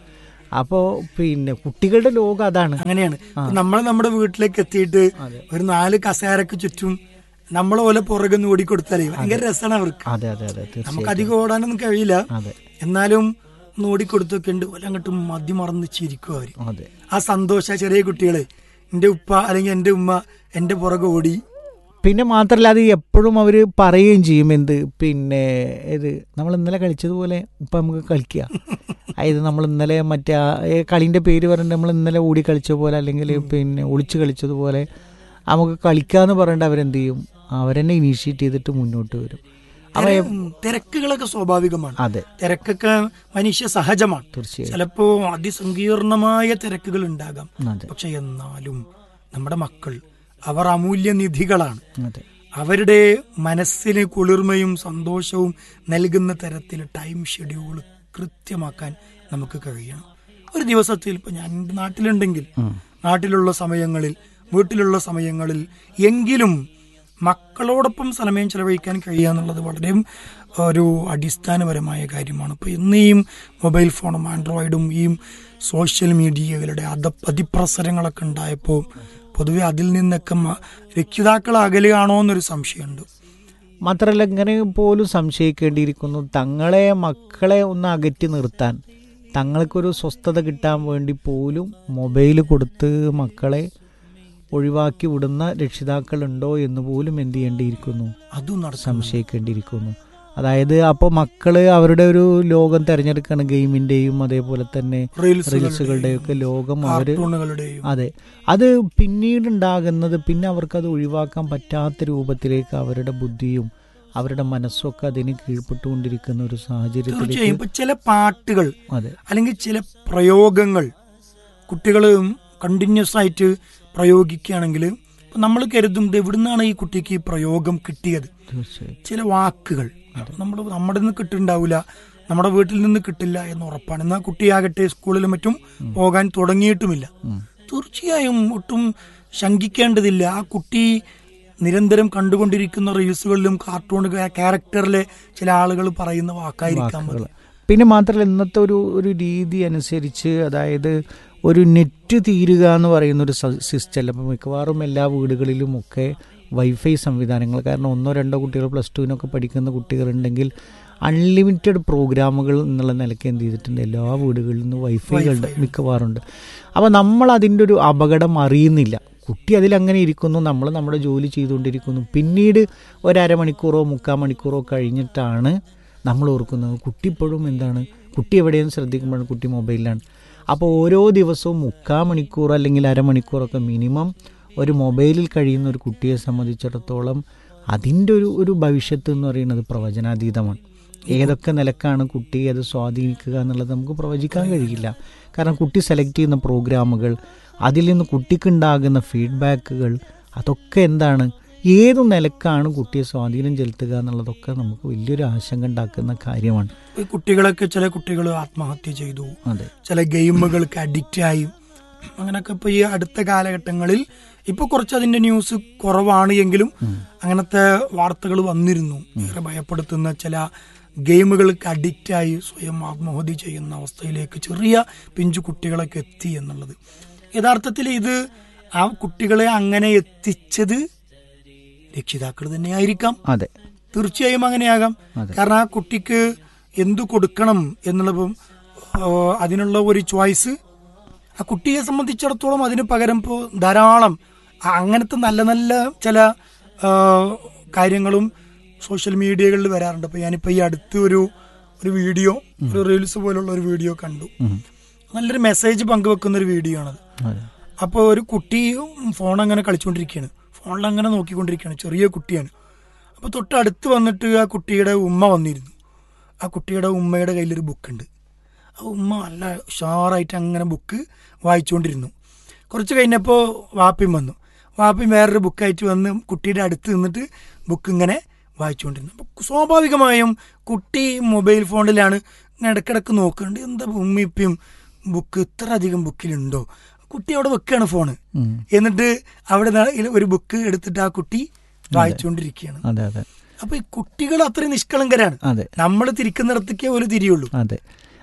അപ്പോൾ പിന്നെ കുട്ടികളുടെ ലോകം അതാണ് അങ്ങനെയാണ് നമ്മൾ നമ്മുടെ വീട്ടിലേക്ക് എത്തിയിട്ട് ഒരു നാല് കസേരക്ക് ചുറ്റും നമ്മളെ പോലെ പുറകെ ഒന്ന് ഓടിക്കൊടുത്താലേ ഭയങ്കര രസമാണ് അവർക്ക് അതെ അതെ അതെ നമുക്ക് തീർച്ചയായും അധികം ഓടാനൊന്നും കഴിയില്ല അതെ എന്നാലും ഒന്ന് ഓടിക്കൊടുത്തൊക്കെ ഉണ്ട് ഓല അങ്ങോട്ട് മതി മറന്ന് ചിരിക്കും അവര് അതെ ആ സന്തോഷ ചെറിയ കുട്ടികള് എന്റെ ഉപ്പ അല്ലെങ്കിൽ എന്റെ ഉമ്മ എന്റെ പുറകെ ഓടി പിന്നെ മാത്രമല്ല അത് എപ്പോഴും അവർ പറയുകയും ചെയ്യും എന്ത് പിന്നെ ഇത് നമ്മൾ ഇന്നലെ കളിച്ചതുപോലെ ഇപ്പം നമുക്ക് കളിക്കുക അതായത് നമ്മൾ ഇന്നലെ മറ്റേ ആ ഏ, കളീൻ്റെ പേര് പറഞ്ഞിട്ട് നമ്മൾ ഇന്നലെ ഓടി കളിച്ച പോലെ അല്ലെങ്കിൽ പിന്നെ ഒളിച്ച് കളിച്ചതുപോലെ നമുക്ക് കളിക്കാന്ന് പറഞ്ഞിട്ട് അവരെന്ത് ചെയ്യും അവരെന്നെ ഇനീഷ്യേറ്റ് ചെയ്തിട്ട് മുന്നോട്ട് വരും അവ തിര- ഉം, തിരക്കുകളൊക്കെ സ്വാഭാവികമാണ് അതെ തിരക്കൊക്കെ മനുഷ്യ സഹജമാണ് തീർച്ചയായും ചിലപ്പോ അതിസങ്കീർണമായ തിരക്കുകൾ ഉണ്ടാകാം അതെ പക്ഷെ എന്നാലും നമ്മുടെ മക്കൾ അവർ അമൂല്യ നിധികളാണ് അതെ അവരുടെ മനസ്സിന് കുളിർമയും സന്തോഷവും നൽകുന്ന തരത്തിൽ ടൈം ഷെഡ്യൂൾ കൃത്യമാക്കാൻ നമുക്ക് കഴിയണം ഒരു ദിവസത്തിൽ ഇപ്പൊ ഞാൻ എൻ്റെ നാട്ടിലുണ്ടെങ്കിൽ നാട്ടിലുള്ള സമയങ്ങളിൽ വീട്ടിലുള്ള സമയങ്ങളിൽ എങ്കിലും മക്കളോടൊപ്പം സമയം ചെലവഴിക്കാൻ കഴിയുക എന്നുള്ളത് വളരെ ഒരു അടിസ്ഥാനപരമായ കാര്യമാണ് ഇപ്പൊ ഇന്ന് ഈ മൊബൈൽ ഫോണും ആൻഡ്രോയിഡും ഈ സോഷ്യൽ മീഡിയകളുടെ അത അതിപ്രസരങ്ങളൊക്കെ ഉണ്ടായപ്പോൾ പൊതുവെ അതിൽ നിന്നൊക്കെ മ- രക്ഷിതാക്കൾ അകലുകയാണോ എന്നൊരു സംശയമുണ്ട് മാത്രമല്ല ഇങ്ങനെ പോലും സംശയിക്കേണ്ടിയിരിക്കുന്നു തങ്ങളെ മക്കളെ ഒന്ന് അകറ്റി നിർത്താൻ തങ്ങൾക്കൊരു സ്വസ്ഥത കിട്ടാൻ വേണ്ടി പോലും മൊബൈൽ കൊടുത്ത് മക്കളെ ഒഴിവാക്കി വിടുന്ന രക്ഷിതാക്കളുണ്ടോ എന്ന് പോലും എന്ത് ചെയ്യേണ്ടിയിരിക്കുന്നു അതും നടക്കും സംശയിക്കേണ്ടിയിരിക്കുന്നു അതായത് അപ്പോൾ മക്കള് അവരുടെ ഒരു ലോകം തിരഞ്ഞെടുക്കുകയാണ് ഗെയിമിന്റെയും അതേപോലെ തന്നെ റീൽസുകളുടെയും ഒക്കെ ലോകം അവര് കാർട്ടൂണുകളുടെയും അതെ അത് പിന്നീട് ഉണ്ടാകുന്നത് പിന്നെ അവർക്കത് ഒഴിവാക്കാൻ പറ്റാത്ത രൂപത്തിലേക്ക് അവരുടെ ബുദ്ധിയും അവരുടെ മനസ്സും ഒക്കെ അതിന് കീഴ്പ്പെട്ടുകൊണ്ടിരിക്കുന്ന ഒരു തീർച്ചയായും സാഹചര്യത്തിലേക്ക് ഇപ്പൊ ചില പാട്ടുകൾ അതെ അല്ലെങ്കിൽ ചില പ്രയോഗങ്ങൾ കുട്ടികൾ കണ്ടിന്യൂസ് ആയിട്ട് പ്രയോഗിക്കുകയാണെങ്കിൽ നമ്മൾ കരുതും ഇത് എവിടുന്നാണ് ഈ കുട്ടിക്ക് ഈ പ്രയോഗം കിട്ടിയത് തീർച്ചയായും ചില വാക്കുകൾ നമ്മൾ നമ്മുടെ നിന്ന് കിട്ടുന്നുണ്ടാവില്ല നമ്മുടെ വീട്ടിൽ നിന്ന് കിട്ടില്ല എന്ന് ഉറപ്പാണ് എന്നാൽ കുട്ടിയാകട്ടെ സ്കൂളിലും മറ്റും പോകാൻ തുടങ്ങിയിട്ടുമില്ല തീർച്ചയായും ഒട്ടും ശങ്കിക്കേണ്ടതില്ല ആ കുട്ടി നിരന്തരം കണ്ടുകൊണ്ടിരിക്കുന്ന റീൽസുകളിലും കാർട്ടൂൺ ക്യാരക്ടറിലെ ചില ആളുകൾ പറയുന്ന വാക്കായിരിക്കാം മതി. പിന്നെ മാത്രമല്ല ഇന്നത്തെ ഒരു ഒരു രീതി അനുസരിച്ച് അതായത് ഒരു നെറ്റ് തീരുക എന്ന് പറയുന്ന ഒരു സിസ്റ്റം അല്ല ഇപ്പം മിക്കവാറും എല്ലാ വീടുകളിലും ഒക്കെ വൈഫൈ സംവിധാനങ്ങൾ കാരണം ഒന്നോ രണ്ടോ കുട്ടികൾ പ്ലസ് ടുവിനൊക്കെ പഠിക്കുന്ന കുട്ടികളുണ്ടെങ്കിൽ അൺലിമിറ്റഡ് പ്രോഗ്രാമുകൾ എന്നുള്ള നിലയ്ക്ക് എന്ത് ചെയ്തിട്ടുണ്ട് എല്ലാ വീടുകളിൽ നിന്ന് വൈഫൈകളുടെ മിക്കവാറുണ്ട് അപ്പോൾ നമ്മൾ അതിൻ്റെ ഒരു അപകടം അറിയുന്നില്ല കുട്ടി അതിലങ്ങനെ ഇരിക്കുന്നു നമ്മൾ നമ്മുടെ ജോലി ചെയ്തുകൊണ്ടിരിക്കുന്നു പിന്നീട് ഒരമണിക്കൂറോ മുക്കാൽ മണിക്കൂറോ കഴിഞ്ഞിട്ടാണ് നമ്മൾ ഓർക്കുന്നത് കുട്ടി ഇപ്പോഴും എന്താണ് കുട്ടി എവിടെയെന്ന് ശ്രദ്ധിക്കുമ്പോഴാണ് കുട്ടി മൊബൈലിലാണ് അപ്പോൾ ഓരോ ദിവസവും മുക്കാൽ മണിക്കൂർ അല്ലെങ്കിൽ അരമണിക്കൂറൊക്കെ മിനിമം ഒരു മൊബൈലിൽ കഴിയുന്ന ഒരു കുട്ടിയെ സംബന്ധിച്ചിടത്തോളം അതിൻ്റെ ഒരു ഒരു ഭവിഷ്യത്ത് എന്ന് പറയുന്നത് പ്രവചനാതീതമാണ് ഏതൊക്കെ നിലക്കാണ് കുട്ടി അത് സ്വാധീനിക്കുക എന്നുള്ളത് നമുക്ക് പ്രവചിക്കാൻ കഴിയില്ല കാരണം കുട്ടി സെലക്ട് ചെയ്യുന്ന പ്രോഗ്രാമുകൾ അതിൽ നിന്ന് കുട്ടിക്കുണ്ടാകുന്ന ഫീഡ്ബാക്കുകൾ അതൊക്കെ എന്താണ് ഏതു നിലക്കാണ് കുട്ടിയെ സ്വാധീനം ചെലുത്തുക എന്നുള്ളതൊക്കെ നമുക്ക് വലിയൊരു ആശങ്ക ഉണ്ടാക്കുന്ന കാര്യമാണ് ഈ കുട്ടികളൊക്കെ ചില കുട്ടികൾ ആത്മഹത്യ ചെയ്തു അതെ ചില ഗെയിമുകൾക്ക് അഡിക്റ്റ് ആയി അങ്ങനൊക്കെ ഇപ്പൊ ഈ അടുത്ത കാലഘട്ടങ്ങളിൽ ഇപ്പൊ കുറച്ച് അതിന്റെ ന്യൂസ് കുറവാണ് എങ്കിലും അങ്ങനത്തെ വാർത്തകൾ വന്നിരുന്നു ഏറെ ഭയപ്പെടുത്തുന്ന ചില ഗെയിമുകൾക്ക് അഡിക്റ്റ് ആയി സ്വയം ആത്മഹത്യ ചെയ്യുന്ന അവസ്ഥയിലേക്ക് ചെറിയ പിഞ്ചു കുട്ടികളൊക്കെ എത്തി എന്നുള്ളത് യഥാർത്ഥത്തിൽ ഇത് ആ കുട്ടികളെ അങ്ങനെ എത്തിച്ചത് രക്ഷിതാക്കൾ തന്നെയായിരിക്കാം അതെ തീർച്ചയായും അങ്ങനെയാകാം അതെ. കാരണം ആ കുട്ടിക്ക് എന്തു കൊടുക്കണം എന്നുള്ളതും ആ, അതിനുള്ള ഒരു ചോയ്സ് ആ കുട്ടിയെ സംബന്ധിച്ചിടത്തോളം അതിന് പകരം ഇപ്പോൾ ധാരാളം ആ, അങ്ങനത്തെ നല്ല നല്ല ചില ആ, കാര്യങ്ങളും സോഷ്യൽ മീഡിയകളിൽ വരാറുണ്ട് അപ്പൊ ഞാനിപ്പോ ഈ അടുത്ത് ഒരു ഒരു വീഡിയോ ഒരു റീൽസ് പോലുള്ള ഒരു വീഡിയോ കണ്ടു നല്ലൊരു മെസ്സേജ് പങ്കുവെക്കുന്ന ഒരു വീഡിയോ ആണത് അതെ അപ്പോൾ ഒരു കുട്ടി ഫോൺ അങ്ങനെ കളിച്ചുകൊണ്ടിരിക്കുകയാണ് ഫോണിൽ അങ്ങനെ നോക്കിക്കൊണ്ടിരിക്കുകയാണ് ചെറിയ കുട്ടിയാണ് അപ്പോൾ തൊട്ടടുത്ത് വന്നിട്ട് ആ കുട്ടിയുടെ ഉമ്മ വന്നിരുന്നു ആ കുട്ടിയുടെ ഉമ്മയുടെ കയ്യിലൊരു ബുക്കുണ്ട് ആ ഉമ്മ നല്ല ഉഷാറായിട്ട് അങ്ങനെ ബുക്ക് വായിച്ചുകൊണ്ടിരുന്നു കുറച്ച് കഴിഞ്ഞപ്പോൾ വാപ്പിയും വന്നു വാപ്പിയും വേറൊരു ബുക്കായിട്ട് വന്ന് കുട്ടിയുടെ അടുത്ത് നിന്നിട്ട് ബുക്ക് ഇങ്ങനെ വായിച്ചുകൊണ്ടിരുന്നു അപ്പോൾ സ്വാഭാവികമായും കുട്ടി മൊബൈൽ ഫോണിലാണ് ഇങ്ങനെ ഇടയ്ക്കിടയ്ക്ക് നോക്കുന്നുണ്ട് എന്താ ഉമ്മിപ്പിയും ബുക്ക് ഇത്ര അധികം ബുക്കിലുണ്ടോ കുട്ടി അവിടെ വെക്കുകയാണ് ഫോണ് ഉം. എന്നിട്ട് അവിടെ നിന്ന് ഒരു ബുക്ക് എടുത്തിട്ട് ആ കുട്ടി വായിച്ചുകൊണ്ടിരിക്കുകയാണ് അതെ അതെ അപ്പൊ ഈ കുട്ടികൾ അത്രയും നിഷ്കളങ്കരാണ് അതെ നമ്മൾ തിരിക്കുന്നിടത്തേക്കേ ഒരു തിരിയുള്ളൂ അതെ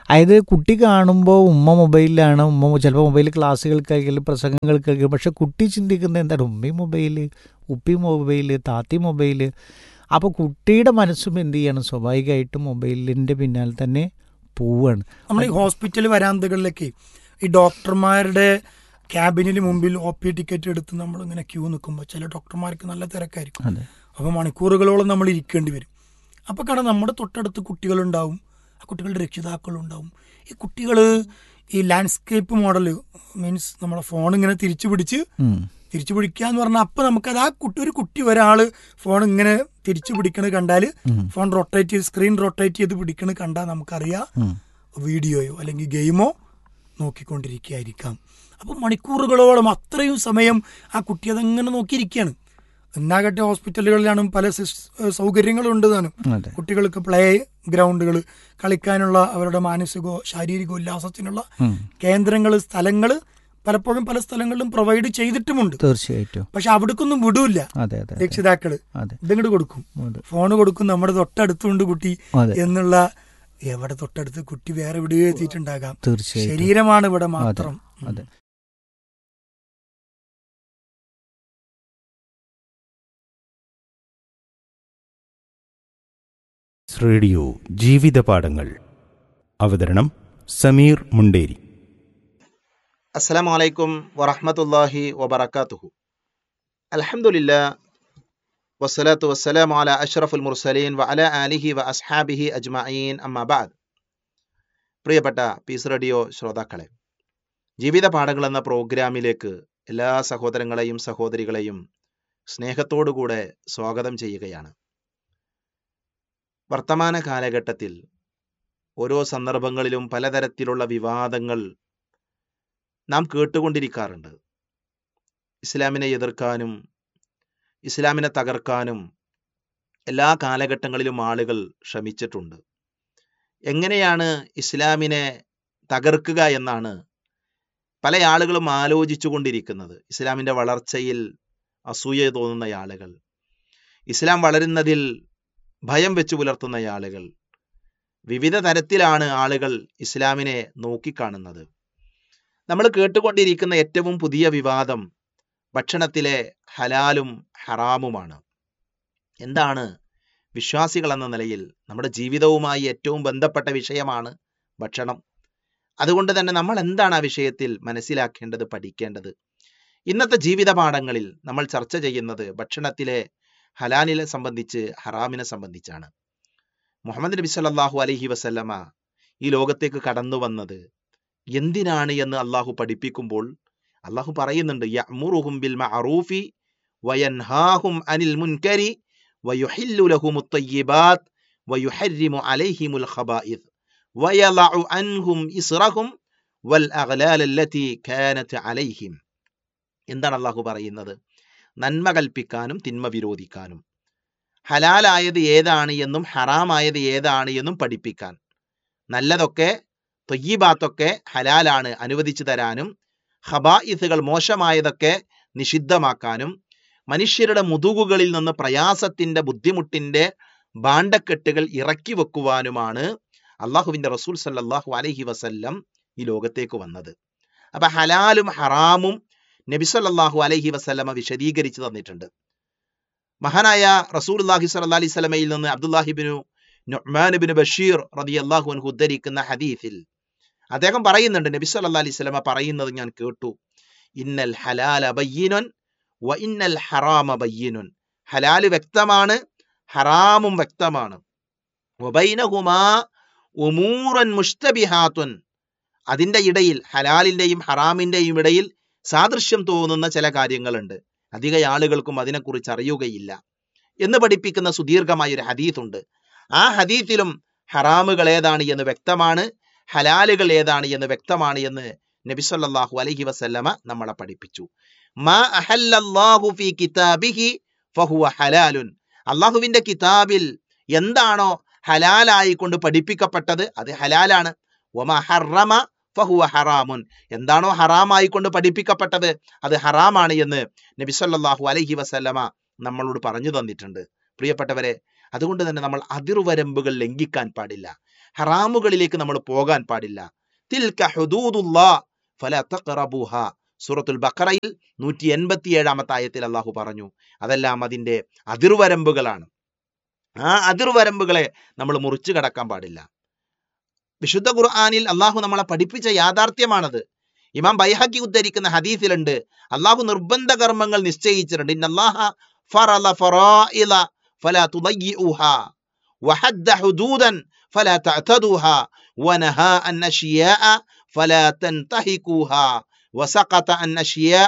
അതായത് കുട്ടി കാണുമ്പോൾ ഉമ്മ മൊബൈലിലാണ് ഉമ്മ ചിലപ്പോൾ മൊബൈൽ ക്ലാസ്സുകൾ കേൾക്കൽ പ്രസംഗങ്ങൾ കേൾക്കൽ പക്ഷെ കുട്ടി ചിന്തിക്കുന്നത് എന്താണ് ഉമ്മയും മൊബൈൽ ഉപ്പയും മൊബൈൽ താത്തി മൊബൈൽ അപ്പോൾ കുട്ടിയുടെ മനസ്സും എന്ത് ചെയ്യണം സ്വാഭാവികമായിട്ടും മൊബൈലിൻ്റെ പിന്നാലെ തന്നെ പോവുകയാണ് നമ്മൾ ഈ ഹോസ്പിറ്റൽ വരാന്തകളിലൊക്കെ ഈ ഡോക്ടർമാരുടെ ക്യാബിനിന് മുമ്പിൽ ഒ പി ടിക്കറ്റ് എടുത്ത് നമ്മൾ ഇങ്ങനെ ക്യൂ നിൽക്കുമ്പോൾ ചില ഡോക്ടർമാർക്ക് നല്ല തിരക്കായിരിക്കും അതെ അപ്പോൾ മണിക്കൂറുകളോളം നമ്മൾ ഇരിക്കേണ്ടി വരും അപ്പോൾ കാരണം നമ്മുടെ തൊട്ടടുത്ത് കുട്ടികളുണ്ടാവും ആ കുട്ടികളുടെ രക്ഷിതാക്കളുണ്ടാവും ഈ കുട്ടികൾ ഈ ലാൻഡ്സ്കേപ്പ് മോഡൽ മീൻസ് നമ്മളെ ഫോൺ ഇങ്ങനെ തിരിച്ചു പിടിച്ച് ഉം. തിരിച്ചു പിടിക്കുക എന്ന് പറഞ്ഞാൽ അപ്പോൾ നമുക്കത് ആ കുട്ടി ഒരു കുട്ടി ഒരാൾ ഫോൺ ഇങ്ങനെ തിരിച്ചു പിടിക്കണത് കണ്ടാൽ ഫോൺ റൊട്ടേറ്റ് ചെയ്ത് സ്ക്രീൻ റൊട്ടേറ്റ് ചെയ്ത് പിടിക്കണത് കണ്ടാൽ നമുക്കറിയാം ഉം. വീഡിയോയോ അല്ലെങ്കിൽ ഗെയിമോ നോക്കിക്കൊണ്ടിരിക്കുകയായിരിക്കാം അപ്പം മണിക്കൂറുകളോളം അത്രയും സമയം ആ കുട്ടി അതങ്ങനെ നോക്കിയിരിക്കുകയാണ് എന്നാകട്ടെ ഹോസ്പിറ്റലുകളിലാണ് പല സിസ്- സൗകര്യങ്ങളും ഉണ്ട് താനും അതെ കുട്ടികൾക്ക് പ്ലേ ഗ്രൗണ്ടുകൾ കളിക്കാനുള്ള അവരുടെ മാനസികോ ശാരീരിക ഉല്ലാസത്തിനുള്ള ഉം. കേന്ദ്രങ്ങൾ സ്ഥലങ്ങൾ പലപ്പോഴും പല സ്ഥലങ്ങളിലും പ്രൊവൈഡ് ചെയ്തിട്ടുമുണ്ട് തീർച്ചയായിട്ടും പക്ഷെ അവിടേക്കൊന്നും വിടൂല അതെ അതെ അതെ. രക്ഷിതാക്കള് അതെ ഇതിങ്ങോട്ട് കൊടുക്കും അതെ. ഫോണ് കൊടുക്കും നമ്മുടെ തൊട്ടടുത്തുണ്ട് കുട്ടി അതെ. എന്നുള്ള എവിടെ തൊട്ടടുത്ത് കുട്ടി വേറെ എവിടെയോ എത്തിയിട്ടുണ്ടാകാം തീർച്ചയായിട്ടും ശരീരമാണ് ഇവിടെ അതെ മാത്രം അതെ റേഡിയോ ജീവിതപാഠങ്ങൾ അവതരണം സമീർ മുണ്ടേരി അസ്സലാമു അലൈക്കും വറഹ്മത്തുള്ളാഹി വബറകാതുഹു അൽഹംദുലില്ലാ വസ്സലാത്തു വസ്സലാമു അലാ അഷ്റഫുൽ മുർസലീൻ വ അലാ ആലിഹി വ അസ്ഹാബിഹി അജ്മഈൻ അമ്മാ ബഅദ് പ്രിയപ്പെട്ട പീസ് റേഡിയോ ശ്രോതാക്കളെ ജീവിത പാഠങ്ങൾ എന്ന പ്രോഗ്രാമിലേക്ക് എല്ലാ സഹോദരങ്ങളെയും സഹോദരികളെയും സ്നേഹത്തോടുകൂടെ സ്വാഗതം ചെയ്യുകയാണ് വർത്തമാന കാലഘട്ടത്തിൽ ഓരോ സന്ദർഭങ്ങളിലും പലതരത്തിലുള്ള വിവാദങ്ങൾ നാം കേട്ടുകൊണ്ടിരിക്കാറുണ്ട് ഇസ്ലാമിനെ എതിർക്കാനും ഇസ്ലാമിനെ തകർക്കാനും എല്ലാ കാലഘട്ടങ്ങളിലും ആളുകൾ ശ്രമിച്ചിട്ടുണ്ട് എങ്ങനെയാണ് ഇസ്ലാമിനെ തകർക്കുക എന്നാണ് പല ആളുകളും ആലോചിച്ചു കൊണ്ടിരിക്കുന്നത് ഇസ്ലാമിൻ്റെ വളർച്ചയിൽ അസൂയ തോന്നുന്ന ആളുകൾ ഇസ്ലാം വളരുന്നതിൽ ഭയം വെച്ചു പുലർത്തുന്ന ആളുകൾ വിവിധ തരത്തിലാണ് ആളുകൾ ഇസ്ലാമിനെ നോക്കിക്കാണുന്നത് നമ്മൾ കേട്ടുകൊണ്ടിരിക്കുന്ന ഏറ്റവും പുതിയ വിവാദം ഭക്ഷണത്തിലെ ഹലാലും ഹറാമുമാണ് എന്താണ് വിശ്വാസികൾ എന്ന നിലയിൽ നമ്മുടെ ജീവിതവുമായി ഏറ്റവും ബന്ധപ്പെട്ട വിഷയമാണ് ഭക്ഷണം അതുകൊണ്ട് തന്നെ നമ്മൾ എന്താണ് ആ വിഷയത്തിൽ മനസ്സിലാക്കേണ്ടത് പഠിക്കേണ്ടത് ഇന്നത്തെ ജീവിത പാഠങ്ങളിൽ നമ്മൾ ചർച്ച ചെയ്യുന്നത് ഭക്ഷണത്തിലെ ഹലാലിനെ സംബന്ധിച്ച് ഹറാമിനെ സംബന്ധിച്ചാണ് മുഹമ്മദ് നബി സല്ലല്ലാഹു അലൈഹി വസല്ലമ ഈ ലോകത്തേക്ക് കടന്നു വന്നത് എന്തിനാണ് എന്ന് അള്ളാഹു പഠിപ്പിക്കുമ്പോൾ അള്ളാഹു പറയുന്നുണ്ട് യഅ്മുറുഹും ബിൽ മഅറൂഫി വയൻഹാഹും അനിൽ മുൻകരി വയുഹില്ലു ലഹുമുത് തയ്യിബാത്ത് വയുഹർരിമു അലൈഹിമുൽ ഖബായിദ് വയളഉ അൻഹും ഇസ്റഹും വൽ അഗ്ലാൽ അല്ലതി കാനത് അലൈഹിം എന്താണ് അള്ളാഹു പറയുന്നത് നന്മ കൽപ്പിക്കാനും തിന്മ വിരോധിക്കാനും ഹലാലായത് ഏതാണ് എന്നും ഹറാമായത് ഏതാണ് എന്നും പഠിപ്പിക്കാൻ നല്ലതൊക്കെ തൊയ്യീബാത്തൊക്കെ ഹലാലാണ് അനുവദിച്ചു തരാനും ഹബായിസുകൾ മോശമായതൊക്കെ നിഷിദ്ധമാക്കാനും മനുഷ്യരുടെ മുതുകുകളിൽ നിന്ന് പ്രയാസത്തിന്റെ ബുദ്ധിമുട്ടിന്റെ ഭാണ്ഡക്കെട്ടുകൾ ഇറക്കി വെക്കുവാനുമാണ് അള്ളാഹുവിന്റെ റസൂൽ സല്ലല്ലാഹു അലൈഹി വസല്ലം ഈ ലോകത്തേക്ക് വന്നത് അപ്പൊ ഹലാലും ഹറാമും നബി സല്ലല്ലാഹു അലൈഹി വസല്ലമ വിശദീകരിച്ചു തന്നിട്ടുണ്ട് മഹാനായ റസൂൽ അള്ളാഹി സല്ല അലൈഹി സ്വലമയിൽ നിന്ന് അബ്ദുല്ലാഹിബിനു നുഅ്മാനുബിന് ബഷീർ റളിയല്ലാഹു അൻഹു ഉദ്ധരിക്കുന്ന ഹദീസിൽ അദ്ദേഹം പറയുന്നുണ്ട് നബി സല്ലല്ലാഹു അലൈഹി വസല്ലമ പറയുന്നത് ഞാൻ കേട്ടു ഇന്നൽ ഹലാല ബയ്യിനുൻ വ ഇന്നൽ ഹറാമ ബയ്യിനുൻ ഹലാല് വ്യക്തമാണ് ഹറാമും വ്യക്തമാണ് വബൈനഹുമാ ഉമൂറൻ മുഷ്തബിഹാത്തുൻ അതിന്റെ ഇടയിൽ ഹലാലിന്റെയും ഹറാമിന്റെയും ഇടയിൽ സാദൃശ്യം തോന്നുന്ന ചില കാര്യങ്ങളുണ്ട് അധിക ആളുകൾക്കും അതിനെക്കുറിച്ച് അറിയുകയില്ല എന്ന് പഠിപ്പിക്കുന്ന സുദീർഘമായ ഒരു ഹദീത്തുണ്ട് ആ ഹദീത്തിലും ഹറാമുകൾ ഏതാണ് എന്ന് വ്യക്തമാണ് ഹലാലുകൾ ഏതാണ് എന്ന് വ്യക്തമാണ് എന്ന് നബിസല്ലാഹു അലൈഹി വസല്ലമ നമ്മളെ പഠിപ്പിച്ചു മാ അഹല്ലല്ലാഹു ഫീ കിതാബിഹി ഫഹുവ ഹലാലുൻ അള്ളാഹുവിന്റെ കിതാബിൽ എന്താണോ ഹലാലായി കൊണ്ട് പഠിപ്പിക്കപ്പെട്ടത് അത് ഹലാലാണ് വമാ ഹറമ ഫഹുവ ഹറാമുൻ എന്താണോ ഹറാമായി കൊണ്ട് പഠിപ്പിക്കപ്പെട്ടത് അത് ഹറാമാണ് എന്ന് നബി സല്ലല്ലാഹു അലൈഹി വസല്ലമ നമ്മളോട് പറഞ്ഞു തന്നിട്ടുണ്ട് പ്രിയപ്പെട്ടവരെ അതുകൊണ്ട് തന്നെ നമ്മൾ അതിർവരമ്പുകൾ ലംഘിക്കാൻ പാടില്ല ഹറാമുകളിലേക്ക് നമ്മൾ പോകാൻ പാടില്ല തിൽക ഹുദൂദുല്ലാ ഫല തഖറബൂഹ സൂറത്തുൽ ബഖറയിൽ നൂറ്റി എൺപത്തി ഏഴാമത്തെ ആയത്തിൽ അള്ളാഹു പറഞ്ഞു അതെല്ലാം അതിന്റെ അതിർവരമ്പുകളാണ് ആ അതിർവരമ്പുകളെ നമ്മൾ മുറിച്ചു കടക്കാൻ പാടില്ല വിശുദ്ധ ഖുർആാനിൽ അള്ളാഹു നമ്മളെ പഠിപ്പിച്ച യാഥാർത്ഥ്യമാണത് ഇമാം ബൈഹക്കി ഉദ്ധരിക്കുന്ന ഹദീസിലുണ്ട് അള്ളാഹു നിർബന്ധ കർമ്മങ്ങൾ നിശ്ചയിച്ചിട്ടുണ്ട് ഇന്നല്ലാഹ ഫറല ഫറായില ഫലാ തുദയ്യിഉഹ വഹദ്ദ ഹുദൂദൻ ഫലാ തഅതദൂഹ വനഹാ അൻ അഷ്യാഅ ഫലാ തൻതഹികൂഹ വസഖത അൻ അഷ്യാഅ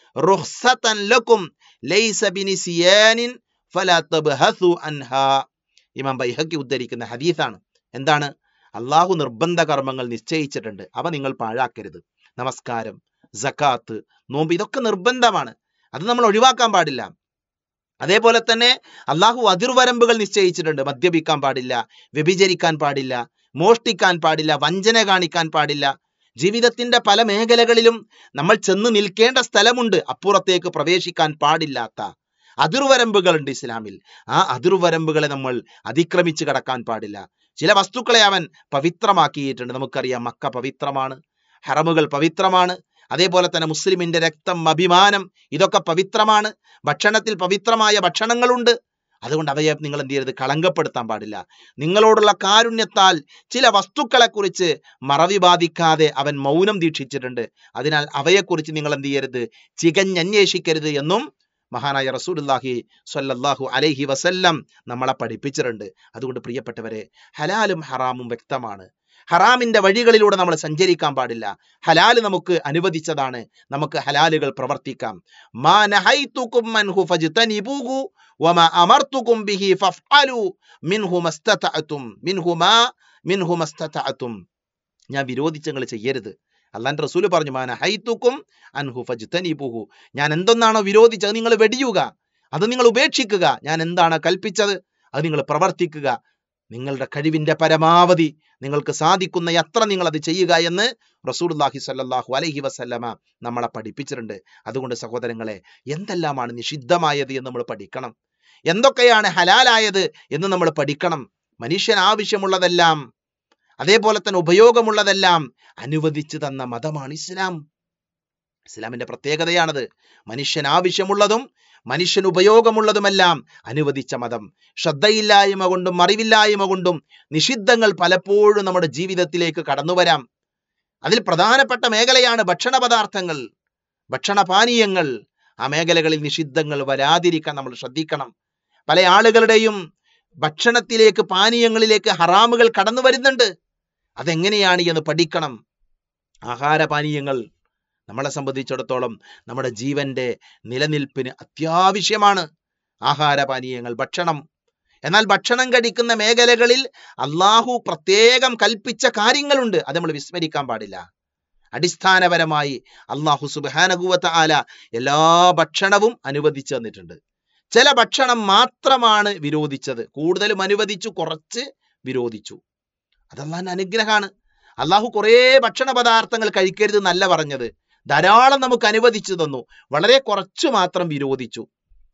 റുഖ്സതൻ ലക്കും ലൈസ ബിനിസിയാനിൻ ഫലാ തബ്ഹസു അൻഹാ ഇമാം ബൈഹക്കി ഉദ്ധരിക്കുന്ന ഹദീസാണ് എന്താണ് അള്ളാഹു നിർബന്ധ കർമ്മങ്ങൾ നിശ്ചയിച്ചിട്ടുണ്ട് അവ നിങ്ങൾ പാഴാക്കരുത് നമസ്കാരം സക്കാത്ത് നോമ്പ് ഇതൊക്കെ നിർബന്ധമാണ് അത് നമ്മൾ ഒഴിവാക്കാൻ പാടില്ല അതേപോലെ തന്നെ അള്ളാഹു അതിർവരമ്പുകൾ നിശ്ചയിച്ചിട്ടുണ്ട് മദ്യപിക്കാൻ പാടില്ല വ്യഭിചരിക്കാൻ പാടില്ല മോഷ്ടിക്കാൻ പാടില്ല വഞ്ചന കാണിക്കാൻ പാടില്ല ജീവിതത്തിന്റെ പല മേഖലകളിലും നമ്മൾ ചെന്ന് നിൽക്കേണ്ട സ്ഥലമുണ്ട് അപ്പുറത്തേക്ക് പ്രവേശിക്കാൻ പാടില്ലാത്ത അതിർവരമ്പുകളുണ്ട് ഇസ്ലാമിൽ ആ അതിർവരമ്പുകളെ നമ്മൾ അതിക്രമിച്ച് കടക്കാൻ പാടില്ല ചില വസ്തുക്കളെ അവൻ പവിത്രമാക്കിയിട്ടുണ്ട് നമുക്കറിയാം മക്ക പവിത്രമാണ് ഹറമുകൾ പവിത്രമാണ് അതേപോലെ തന്നെ മുസ്ലിമിന്റെ രക്തം അഭിമാനം ഇതൊക്കെ പവിത്രമാണ് ഭക്ഷണത്തിൽ പവിത്രമായ ഭക്ഷണങ്ങളുണ്ട് അതുകൊണ്ട് അവയെ നിങ്ങൾ എന്ത് ചെയ്യരുത് കളങ്കപ്പെടുത്താൻ പാടില്ല നിങ്ങളോടുള്ള കാരുണ്യത്താൽ ചില വസ്തുക്കളെ കുറിച്ച് മറവി ബാധിക്കാതെ അവൻ മൗനം ദീക്ഷിച്ചിട്ടുണ്ട് അതിനാൽ അവയെക്കുറിച്ച് നിങ്ങൾ എന്ത് ചെയ്യരുത് ചികഞ്ഞന്വേഷിക്കരുത് എന്നും മഹാനായ റസൂലുല്ലാഹി സ്വല്ലല്ലാഹു അലൈഹി വസല്ലം നമ്മളെ പഠിപ്പിച്ചിട്ടുണ്ട് അതുകൊണ്ട് പ്രിയപ്പെട്ടവരെ ഹലാലും ഹറാമും വ്യക്തമാണ് ഹറാമിന്റെ വഴികളിലൂടെ നമ്മൾ സഞ്ചരിക്കാൻ പാടില്ല ഹലാല് നമുക്ക് അനുവദിച്ചതാണ് നമുക്ക് ഹലാലുകൾ പ്രവർത്തിക്കാം മാ നഹൈതുകും മൻഹു ഫജ്തനിബൂഹു വമാ അമർതുകും ബിഹി ഫഫ്അലു മിൻഹു മസ്തതഅതും മിൻഹു മാ മിൻഹു മസ്തതഅതും ഞാൻ വിരോധിച്ചങ്ങൾ ചെയ്യരുത് അള്ളാന്റെ റസൂല് പറഞ്ഞു മാന ഹൈത്തുക്കും അൻഹു ഫജ്തനിബുഹു ഞാൻ എന്തൊന്നാണോ വിരോധിച്ചത് നിങ്ങൾ വെടിയുക അത് നിങ്ങൾ ഉപേക്ഷിക്കുക ഞാൻ എന്താണ് കൽപ്പിച്ചത് അത് നിങ്ങൾ പ്രവർത്തിക്കുക നിങ്ങളുടെ കഴിവിന്റെ പരമാവധി നിങ്ങൾക്ക് സാധിക്കുന്ന എത്ര നിങ്ങൾ അത് ചെയ്യുക എന്ന് റസൂലുള്ളാഹി സ്വല്ലല്ലാഹു അലൈഹി വസല്ലമ നമ്മളെ പഠിപ്പിച്ചിട്ടുണ്ട് അതുകൊണ്ട് സഹോദരങ്ങളെ എന്തെല്ലാമാണ് നിഷിദ്ധമായത് എന്ന് നമ്മൾ പഠിക്കണം എന്തൊക്കെയാണ് ഹലാലായത് എന്ന് നമ്മൾ പഠിക്കണം മനുഷ്യൻ ആവശ്യമുള്ളതെല്ലാം അതേപോലെ തന്നെ ഉപയോഗമുള്ളതെല്ലാം അനുവദിച്ചു തന്ന മതമാണ് ഇസ്ലാം ഇസ്ലാമിന്റെ പ്രത്യേകതയാണത് മനുഷ്യൻ ആവശ്യമുള്ളതും മനുഷ്യൻ ഉപയോഗമുള്ളതുമെല്ലാം അനുവദിച്ച മതം ശ്രദ്ധയില്ലായ്മ കൊണ്ടും അറിവില്ലായ്മ കൊണ്ടും നിഷിദ്ധങ്ങൾ പലപ്പോഴും നമ്മുടെ ജീവിതത്തിലേക്ക് കടന്നു വരാം അതിൽ പ്രധാനപ്പെട്ട മേഖലയാണ് ഭക്ഷണ പദാർത്ഥങ്ങൾ ഭക്ഷണപാനീയങ്ങൾ ആ മേഖലകളിൽ നിഷിദ്ധങ്ങൾ വരാതിരിക്കാൻ നമ്മൾ ശ്രദ്ധിക്കണം പല ആളുകളുടെയും ഭക്ഷണത്തിലേക്ക് പാനീയങ്ങളിലേക്ക് ഹറാമുകൾ കടന്നു വരുന്നുണ്ട് അതെങ്ങനെയാണ് എന്ന് പഠിക്കണം ആഹാരപാനീയങ്ങൾ നമ്മളെ സംബന്ധിച്ചിടത്തോളം നമ്മുടെ ജീവന്റെ നിലനിൽപ്പിന് അത്യാവശ്യമാണ് ആഹാരപാനീയങ്ങൾ ഭക്ഷണം എന്നാൽ ഭക്ഷണം കഴിക്കുന്ന മേഖലകളിൽ അള്ളാഹു പ്രത്യേകം കൽപ്പിച്ച കാര്യങ്ങളുണ്ട് അത് നമ്മൾ വിസ്മരിക്കാൻ പാടില്ല അടിസ്ഥാനപരമായി അള്ളാഹു സുബാനകുവത്ത ആല എല്ലാ ഭക്ഷണവും അനുവദിച്ചു തന്നിട്ടുണ്ട് ചില ഭക്ഷണം മാത്രമാണ് വിരോധിച്ചത് കൂടുതലും അനുവദിച്ചു കുറച്ച് വിരോധിച്ചു അതല്ലാന്റെ അനുഗ്രഹമാണ് അള്ളാഹു കുറേ ഭക്ഷണ പദാർത്ഥങ്ങൾ കഴിക്കരുത് എന്നല്ല പറഞ്ഞത് ധാരാളം നമുക്ക് അനുവദിച്ചു തന്നു വളരെ കുറച്ചു മാത്രം വിരോധിച്ചു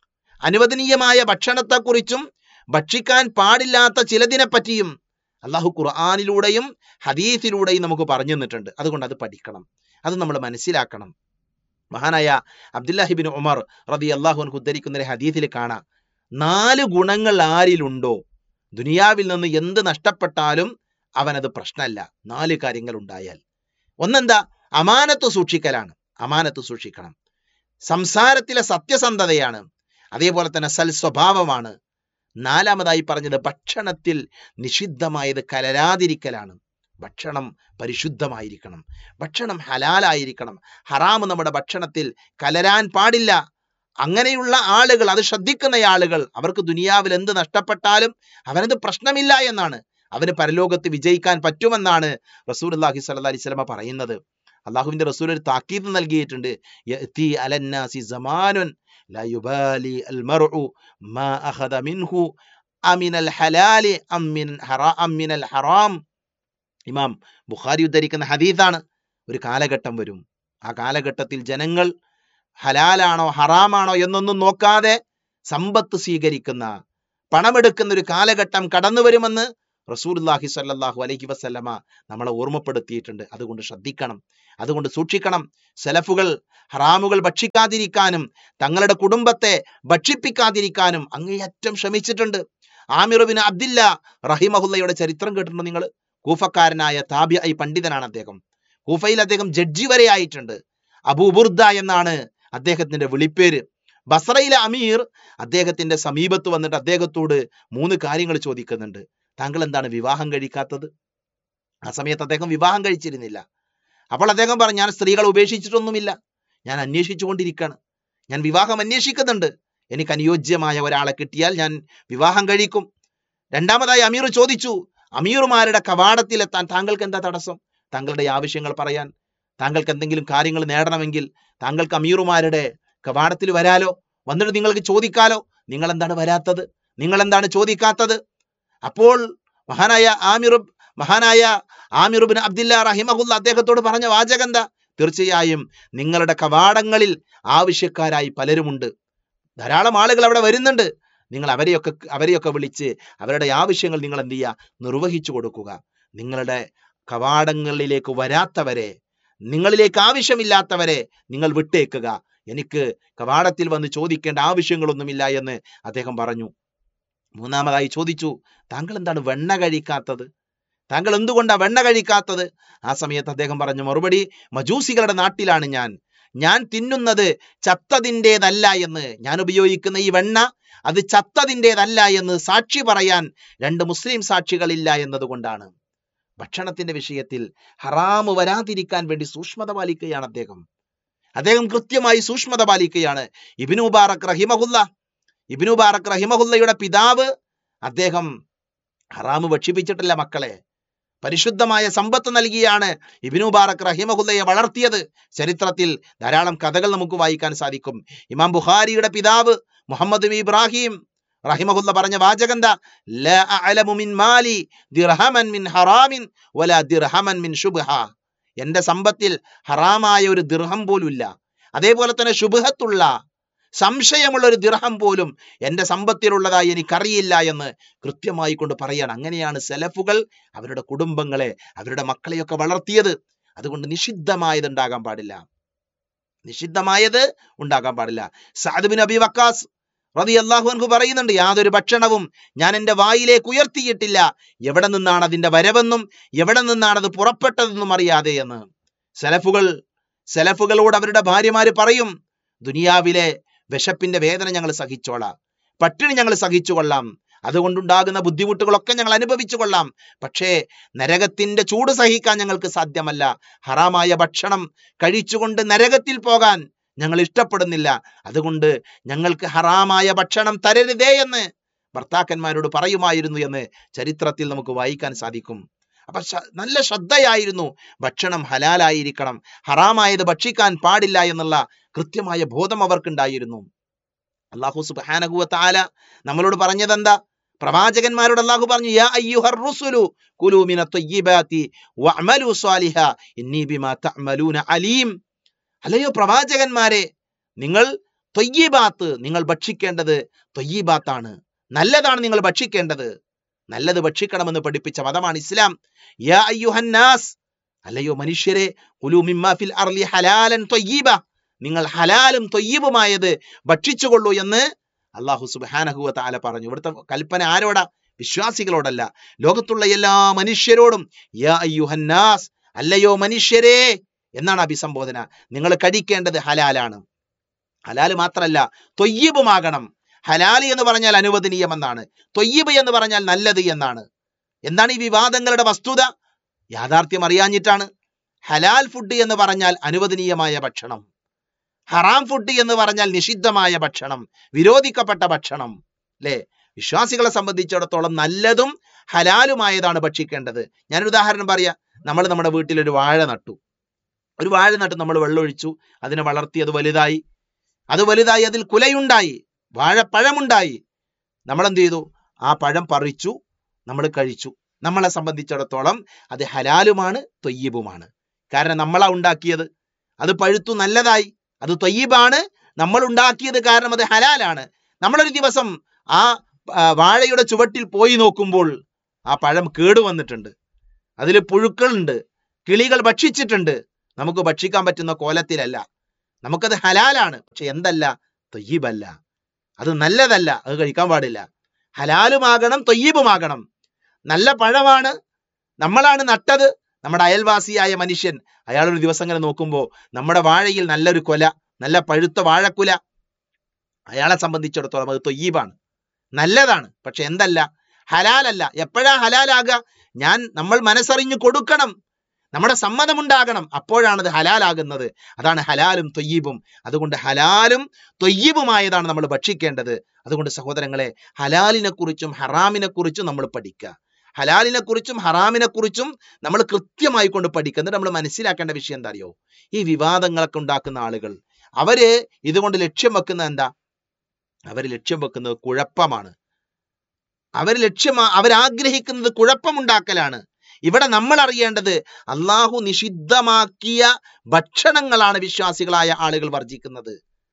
അനുവദനീയമായ ഭക്ഷണത്തെക്കുറിച്ചും ഭക്ഷിക്കാൻ പാടില്ലാത്ത ചിലതിനെ പറ്റിയും അള്ളാഹു ഖുർആാനിലൂടെയും ഹദീസിലൂടെയും നമുക്ക് പറഞ്ഞു തന്നിട്ടുണ്ട് അതുകൊണ്ട് അത് പഠിക്കണം അത് നമ്മൾ മനസ്സിലാക്കണം മഹാനായ അബ്ദുല്ലാഹിബിൻ ഉമർ റതി അള്ളാഹുൻ ഉദ്ധരിക്കുന്ന ഒരു ഹദീസിൽ കാണാം നാല് ഗുണങ്ങൾ ആരിലുണ്ടോ ദുനിയാവിൽ നിന്ന് എന്ത് നഷ്ടപ്പെട്ടാലും അവനത് പ്രശ്നമല്ല നാല് കാര്യങ്ങൾ ഉണ്ടായാൽ ഒന്നെന്താ അമാനത്ത് സൂക്ഷിക്കലാണ് അമാനത്ത് സൂക്ഷിക്കണം സംസാരത്തിലെ സത്യസന്ധതയാണ് അതേപോലെ തന്നെ സൽ സ്വഭാവമാണ് നാലാമതായി പറഞ്ഞത് ഭക്ഷണത്തിൽ നിഷിദ്ധമായത് കലരാതിരിക്കലാണ് ഭക്ഷണം പരിശുദ്ധമായിരിക്കണം ഭക്ഷണം ഹലാലായിരിക്കണം ഹറാമ് നമ്മുടെ ഭക്ഷണത്തിൽ കലരാൻ പാടില്ല അങ്ങനെയുള്ള ആളുകൾ അത് ശ്രദ്ധിക്കുന്ന ആളുകൾ അവർക്ക് ദുനിയാവിൽ എന്ത് നഷ്ടപ്പെട്ടാലും അവനത് പ്രശ്നമില്ല എന്നാണ് അവന് പരലോകത്ത് വിജയിക്കാൻ പറ്റുമെന്നാണ് റസൂൽ അള്ളാഹി സല്ല അലൈഹി സ്വലമ പറയുന്നത് അള്ളാഹുവിന്റെ റസൂൽ ഒരു താക്കീത് നൽകിയിട്ടുണ്ട് യഅതി അലന്നാസി സമാനുൻ ലാ യുബാലി അൽ മർഉ മാ അഖദ മിൻഹു അമിനൽ ഹലാലി അമ്മിൻ ഹറാ അമ്മിനൽ ഹറാം ഇമാം ബുഖാരി ഉദ്ധരിക്കുന്ന ഹദീസാണ് ഒരു കാലഘട്ടം വരും ആ കാലഘട്ടത്തിൽ ജനങ്ങൾ ഹലാലാണോ ഹറാമാണോ എന്നൊന്നും നോക്കാതെ സമ്പത്ത് സ്വീകരിക്കുന്ന പണമെടുക്കുന്ന ഒരു കാലഘട്ടം കടന്നു വരുമെന്ന് റസൂലുല്ലാഹി സ്വല്ലല്ലാഹു അലൈഹി വസല്ലമ നമ്മളെ ഓർമ്മപ്പെടുത്തിയിട്ടുണ്ട് അതുകൊണ്ട് ശ്രദ്ധിക്കണം അതുകൊണ്ട് സൂക്ഷിക്കണം സെലഫുകൾ ഹറാമുകൾ ഭക്ഷിക്കാതിരിക്കാനും തങ്ങളുടെ കുടുംബത്തെ ഭക്ഷിപ്പിക്കാതിരിക്കാനും അങ്ങേയറ്റം ശ്രമിച്ചിട്ടുണ്ട് ആമിറുബിൻ അബ്ദില്ല റഹിമഹുല്ലയുടെ ചരിത്രം കേട്ടിട്ടുണ്ടോ നിങ്ങൾ കൂഫക്കാരനായ താബിയ ഐ പണ്ഡിതനാണ് അദ്ദേഹം കൂഫയിൽ അദ്ദേഹം ജഡ്ജി വരെ ആയിട്ടുണ്ട് അബൂബുർദ എന്നാണ് അദ്ദേഹത്തിന്റെ വിളിപ്പേര് ബസറയിലെ അമീർ അദ്ദേഹത്തിന്റെ സമീപത്ത് വന്നിട്ട് അദ്ദേഹത്തോട് മൂന്ന് കാര്യങ്ങൾ ചോദിക്കുന്നുണ്ട് താങ്കൾ എന്താണ് വിവാഹം കഴിക്കാത്തത് ആ സമയത്ത് അദ്ദേഹം വിവാഹം കഴിച്ചിരുന്നില്ല അപ്പോൾ അദ്ദേഹം പറഞ്ഞു ഞാൻ സ്ത്രീകളെ ഉപേക്ഷിച്ചിട്ടൊന്നുമില്ല ഞാൻ അന്വേഷിച്ചുകൊണ്ടിരിക്കുകയാണ് ഞാൻ വിവാഹം അന്വേഷിക്കുന്നുണ്ട് എനിക്ക് അനുയോജ്യമായ ഒരാളെ കിട്ടിയാൽ ഞാൻ വിവാഹം കഴിക്കും രണ്ടാമതായി അമീർ ചോദിച്ചു അമീറുമാരുടെ കവാടത്തിലെത്താൻ താങ്കൾക്ക് എന്താ തടസ്സം താങ്കളുടെ ആവശ്യങ്ങൾ പറയാൻ താങ്കൾക്ക് എന്തെങ്കിലും കാര്യങ്ങൾ നേടണമെങ്കിൽ താങ്കൾക്ക് അമീറുമാരുടെ കവാടത്തിൽ വരാലോ വന്നിട്ട് നിങ്ങൾക്ക് ചോദിക്കാലോ നിങ്ങൾ എന്താണ് വരാത്തത് നിങ്ങൾ എന്താണ് ചോദിക്കാത്തത് അപ്പോൾ മഹാനായ ആമിർ മഹാനായ ആമിറുബിൻ അബ്ദില്ല റഹിമഹുല്ല അദ്ദേഹത്തോട് പറഞ്ഞ വാചകം എന്താ തീർച്ചയായും നിങ്ങളുടെ കവാടങ്ങളിൽ ആവശ്യക്കാരായി പലരുമുണ്ട് ധാരാളം ആളുകൾ അവിടെ വരുന്നുണ്ട് നിങ്ങൾ അവരെയൊക്കെ അവരെയൊക്കെ വിളിച്ച് അവരുടെ ആവശ്യങ്ങൾ നിങ്ങൾ എന്ത് ചെയ്യുക നിർവഹിച്ചു കൊടുക്കുക നിങ്ങളുടെ കവാടങ്ങളിലേക്ക് വരാത്തവരെ നിങ്ങളിലേക്ക് ആവശ്യമില്ലാത്തവരെ നിങ്ങൾ വിട്ടേക്കുക എനിക്ക് കവാടത്തിൽ വന്ന് ചോദിക്കേണ്ട ആവശ്യങ്ങളൊന്നുമില്ല എന്ന് അദ്ദേഹം പറഞ്ഞു മൂന്നാമതായി ചോദിച്ചു താങ്കൾ എന്താണ് വെണ്ണ കഴിക്കാത്തത് താങ്കൾ എന്തുകൊണ്ടാ വെണ്ണ കഴിക്കാത്തത് ആ സമയത്ത് അദ്ദേഹം പറഞ്ഞു മറുപടി മജൂസികളുടെ നാട്ടിലാണ് ഞാൻ ഞാൻ തിന്നുന്നത് ചത്തതിൻ്റെതല്ല എന്ന് ഞാൻ ഉപയോഗിക്കുന്ന ഈ വെണ്ണ അത് ചത്തതിൻ്റെതല്ല എന്ന് സാക്ഷി പറയാൻ രണ്ട് മുസ്ലിം സാക്ഷികളില്ല എന്നതുകൊണ്ടാണ് ഭക്ഷണത്തിന്റെ വിഷയത്തിൽ ഹറാമ് വരാതിരിക്കാൻ വേണ്ടി സൂക്ഷ്മത പാലിക്കുകയാണ് അദ്ദേഹം അദ്ദേഹം കൃത്യമായി സൂക്ഷ്മത പാലിക്കുകയാണ് ഇബിനു ബാറക് റഹിമഹുല്ല ഇബിനു ബാറക് റഹിമഹുല്ലയുടെ പിതാവ് അദ്ദേഹം ഹറാമ് ഭക്ഷിപ്പിച്ചിട്ടില്ല മക്കളെ പരിശുദ്ധമായ സമ്പത്ത് നൽകിയാണ് ഇബിനു ബാറക് റഹിമഹുല്ലയെ വളർത്തിയത് ചരിത്രത്തിൽ ധാരാളം കഥകൾ നമുക്ക് വായിക്കാൻ സാധിക്കും ഇമാം ബുഖാരിയുടെ പിതാവ് മുഹമ്മദ് ബിൻ ഇബ്രാഹിം റഹിമഹുല്ല പറഞ്ഞ വാചകന്ത മിൻ മാലി ദിർഹമൻ മിൻ ഹറാമിൻ വല ദിർഹമൻ മിൻ ശുബ്ഹ എന്റെ സമ്പത്തിൽ ഹറാമായ ഒരു ദിർഹം പോലുമില്ല അതേപോലെ തന്നെ ശുഭഹത്തുള്ള സംശയമുള്ള ഒരു ദിർഹം പോലും എൻ്റെ സമ്പത്തിലുള്ളതായി എനിക്കറിയില്ല എന്ന് കൃത്യമായി കൊണ്ട് പറയാണ് അങ്ങനെയാണ് സെലഫുകൾ അവരുടെ കുടുംബങ്ങളെ അവരുടെ മക്കളെയൊക്കെ വളർത്തിയത് അതുകൊണ്ട് നിഷിദ്ധമായത് ഉണ്ടാകാൻ പാടില്ല നിഷിദ്ധമായത് ഉണ്ടാകാൻ പാടില്ല സാദ് ബിൻ അബി വക്കാസ് റതി അള്ളാഹു പറയുന്നുണ്ട് യാതൊരു ഭക്ഷണവും ഞാൻ എൻ്റെ വായിലേക്ക് ഉയർത്തിയിട്ടില്ല എവിടെ നിന്നാണ് അതിന്റെ വരവെന്നും എവിടെ നിന്നാണ് അത് പുറപ്പെട്ടതെന്നും അറിയാതെ എന്ന് സെലഫുകൾ സെലഫുകളോട് അവരുടെ ഭാര്യമാര് പറയും ദുനിയാവിലെ വിശപ്പിന്റെ വേദന ഞങ്ങൾ സഹിച്ചോളാം പട്ടിണി ഞങ്ങൾ സഹിച്ചുകൊള്ളാം അതുകൊണ്ടുണ്ടാകുന്ന ബുദ്ധിമുട്ടുകളൊക്കെ ഞങ്ങൾ അനുഭവിച്ചു കൊള്ളാം പക്ഷേ നരകത്തിന്റെ ചൂട് സഹിക്കാൻ ഞങ്ങൾക്ക് സാധ്യമല്ല ഹറാമായ ഭക്ഷണം കഴിച്ചുകൊണ്ട് നരകത്തിൽ പോകാൻ ഞങ്ങൾ ഇഷ്ടപ്പെടുന്നില്ല അതുകൊണ്ട് ഞങ്ങൾക്ക് ഹറാമായ ഭക്ഷണം തരരുതേ എന്ന് ഭർത്താക്കന്മാരോട് പറയുമായിരുന്നു എന്ന് ചരിത്രത്തിൽ നമുക്ക് വായിക്കാൻ സാധിക്കും അപ്പൊ നല്ല ശ്രദ്ധയായിരുന്നു ഭക്ഷണം ഹലാലായിരിക്കണം ഹറാമായത് ഭക്ഷിക്കാൻ പാടില്ല എന്നുള്ള കൃത്യമായ ബോധം അവർക്കുണ്ടായിരുന്നു അള്ളാഹു സുബാനഹുവ താല നമ്മളോട് പറഞ്ഞതെന്താ പ്രവാചകന്മാരോട് അള്ളാഹു പറഞ്ഞു യാ അയ്യുഹർ റുസുലു കുലു മിന ത്വയ്യിബാതി വഅമലു സ്വാലിഹ ഇന്നി ബിമാ തഅമലൂന അലീം അല്ലയോ പ്രവാചകന്മാരെ നിങ്ങൾ തൊയ്യീബാത്ത് നിങ്ങൾ ഭക്ഷിക്കേണ്ടത് തൊയ്യീബാത്താണ് നല്ലതാണ് നിങ്ങൾ ഭക്ഷിക്കേണ്ടത് നല്ലത് ഭക്ഷിക്കണമെന്ന് പഠിപ്പിച്ച മതമാണ് ഇസ്ലാം യാ അയ്യുഹന്നാസ് അല്ലയോ മനുഷ്യരെ കുലു മിമ്മാ ഫിൽ അർലി ഹലാലൻ തൊയ്യീബ നിങ്ങൾ ഹലാലും തൊയ്യീബുമായത് ഭക്ഷിച്ചുകൊള്ളൂ എന്ന് അള്ളാഹു സുബാനഹുവ താല പറഞ്ഞു ഇവിടുത്തെ കൽപ്പന ആരോടാ വിശ്വാസികളോടല്ല ലോകത്തുള്ള എല്ലാ മനുഷ്യരോടും യാ അയ്യുഹന്നാസ് അല്ലയോ മനുഷ്യരെ എന്നാണ് അഭിസംബോധന നിങ്ങൾ കഴിക്കേണ്ടത് ഹലാലാണ് ഹലാല് മാത്രമല്ല തൊയ്യബുമാകണം ഹലാല് എന്ന് പറഞ്ഞാൽ അനുവദനീയമെന്നാണ് തൊയ്യബ് എന്ന് പറഞ്ഞാൽ നല്ലത് എന്നാണ് എന്താണ് ഈ വിവാദങ്ങളുടെ വസ്തുത യാഥാർത്ഥ്യം അറിയാഞ്ഞിട്ടാണ് ഹലാൽ ഫുഡ് എന്ന് പറഞ്ഞാൽ അനുവദനീയമായ ഭക്ഷണം ഹറാം ഫുഡ് എന്ന് പറഞ്ഞാൽ നിഷിദ്ധമായ ഭക്ഷണം വിരോധിക്കപ്പെട്ട ഭക്ഷണം അല്ലേ വിശ്വാസികളെ സംബന്ധിച്ചിടത്തോളം നല്ലതും ഹലാലുമായതാണ് ഭക്ഷിക്കേണ്ടത് ഞാനൊരു ഉദാഹരണം പറയാം നമ്മൾ നമ്മുടെ വീട്ടിൽ ഒരു വാഴ നട്ടു ഒരു വാഴ നട്ട് നമ്മൾ വെള്ളമൊഴിച്ചു അതിനെ വളർത്തി അത് വലുതായി അത് വലുതായി അതിൽ കുലയുണ്ടായി വാഴപ്പഴമുണ്ടായി നമ്മൾ എന്ത് ചെയ്തു ആ പഴം പറിച്ചു നമ്മൾ കഴിച്ചു നമ്മളെ സംബന്ധിച്ചിടത്തോളം അത് ഹലാലുമാണ് തൊയ്യബുമാണ് കാരണം നമ്മളാ ഉണ്ടാക്കിയത് അത് പഴുത്തു നല്ലതായി അത് തൊയ്യബാണ് നമ്മൾ ഉണ്ടാക്കിയത് കാരണം അത് ഹലാലാണ് നമ്മളൊരു ദിവസം ആ വാഴയുടെ ചുവട്ടിൽ പോയി നോക്കുമ്പോൾ ആ പഴം കേടുവന്നിട്ടുണ്ട് അതിൽ പുഴുക്കളുണ്ട് കിളികൾ ഭക്ഷിച്ചിട്ടുണ്ട് നമുക്ക് ഭക്ഷിക്കാൻ പറ്റുന്ന കോലത്തിലല്ല നമുക്കത് ഹലാലാണ് പക്ഷെ എന്തല്ല തൊയ്യീബല്ല അത് നല്ലതല്ല അത് കഴിക്കാൻ പാടില്ല ഹലാലുമാകണം തൊയ്യീബുമാകണം നല്ല പഴമാണ് നമ്മളാണ് നട്ടത് നമ്മുടെ അയൽവാസിയായ മനുഷ്യൻ അയാൾ ഒരു ദിവസം ഇങ്ങനെ നോക്കുമ്പോൾ നമ്മുടെ വാഴയിൽ നല്ലൊരു കൊല നല്ല പഴുത്ത വാഴക്കുല അയാളെ സംബന്ധിച്ചിടത്തോളം അത് തൊയ്യീബാണ് നല്ലതാണ് പക്ഷെ എന്തല്ല ഹലാലല്ല എപ്പോഴാ ഹലാലാകുക ഞാൻ നമ്മൾ മനസ്സറിഞ്ഞു കൊടുക്കണം നമ്മുടെ സമ്മതമുണ്ടാകണം അപ്പോഴാണ് അത് ഹലാലാകുന്നത് അതാണ് ഹലാലും തൊയ്യീബും അതുകൊണ്ട് ഹലാലും തൊയ്യീബുമായതാണ് നമ്മൾ ഭക്ഷിക്കേണ്ടത് അതുകൊണ്ട് സഹോദരങ്ങളെ ഹലാലിനെ കുറിച്ചും ഹറാമിനെ കുറിച്ചും നമ്മൾ പഠിക്കുക ഹലാലിനെ കുറിച്ചും ഹറാമിനെ കുറിച്ചും നമ്മൾ കൃത്യമായി കൊണ്ട് പഠിക്കുക എന്നിട്ട് നമ്മൾ മനസ്സിലാക്കേണ്ട വിഷയം എന്താ അറിയോ ഈ വിവാദങ്ങളൊക്കെ ഉണ്ടാക്കുന്ന ആളുകൾ അവര് ഇതുകൊണ്ട് ലക്ഷ്യം വെക്കുന്നത് എന്താ അവർ ലക്ഷ്യം വെക്കുന്നത് കുഴപ്പമാണ് അവർ ലക്ഷ്യം അവരാഗ്രഹിക്കുന്നത് കുഴപ്പമുണ്ടാക്കലാണ് ഇവിടെ നമ്മൾ അറിയേണ്ടത് അള്ളാഹു നിഷിദ്ധമാക്കിയ ഭക്ഷണങ്ങളാണ് വിശ്വാസികളായ ആളുകൾ വർജിക്കുന്നത്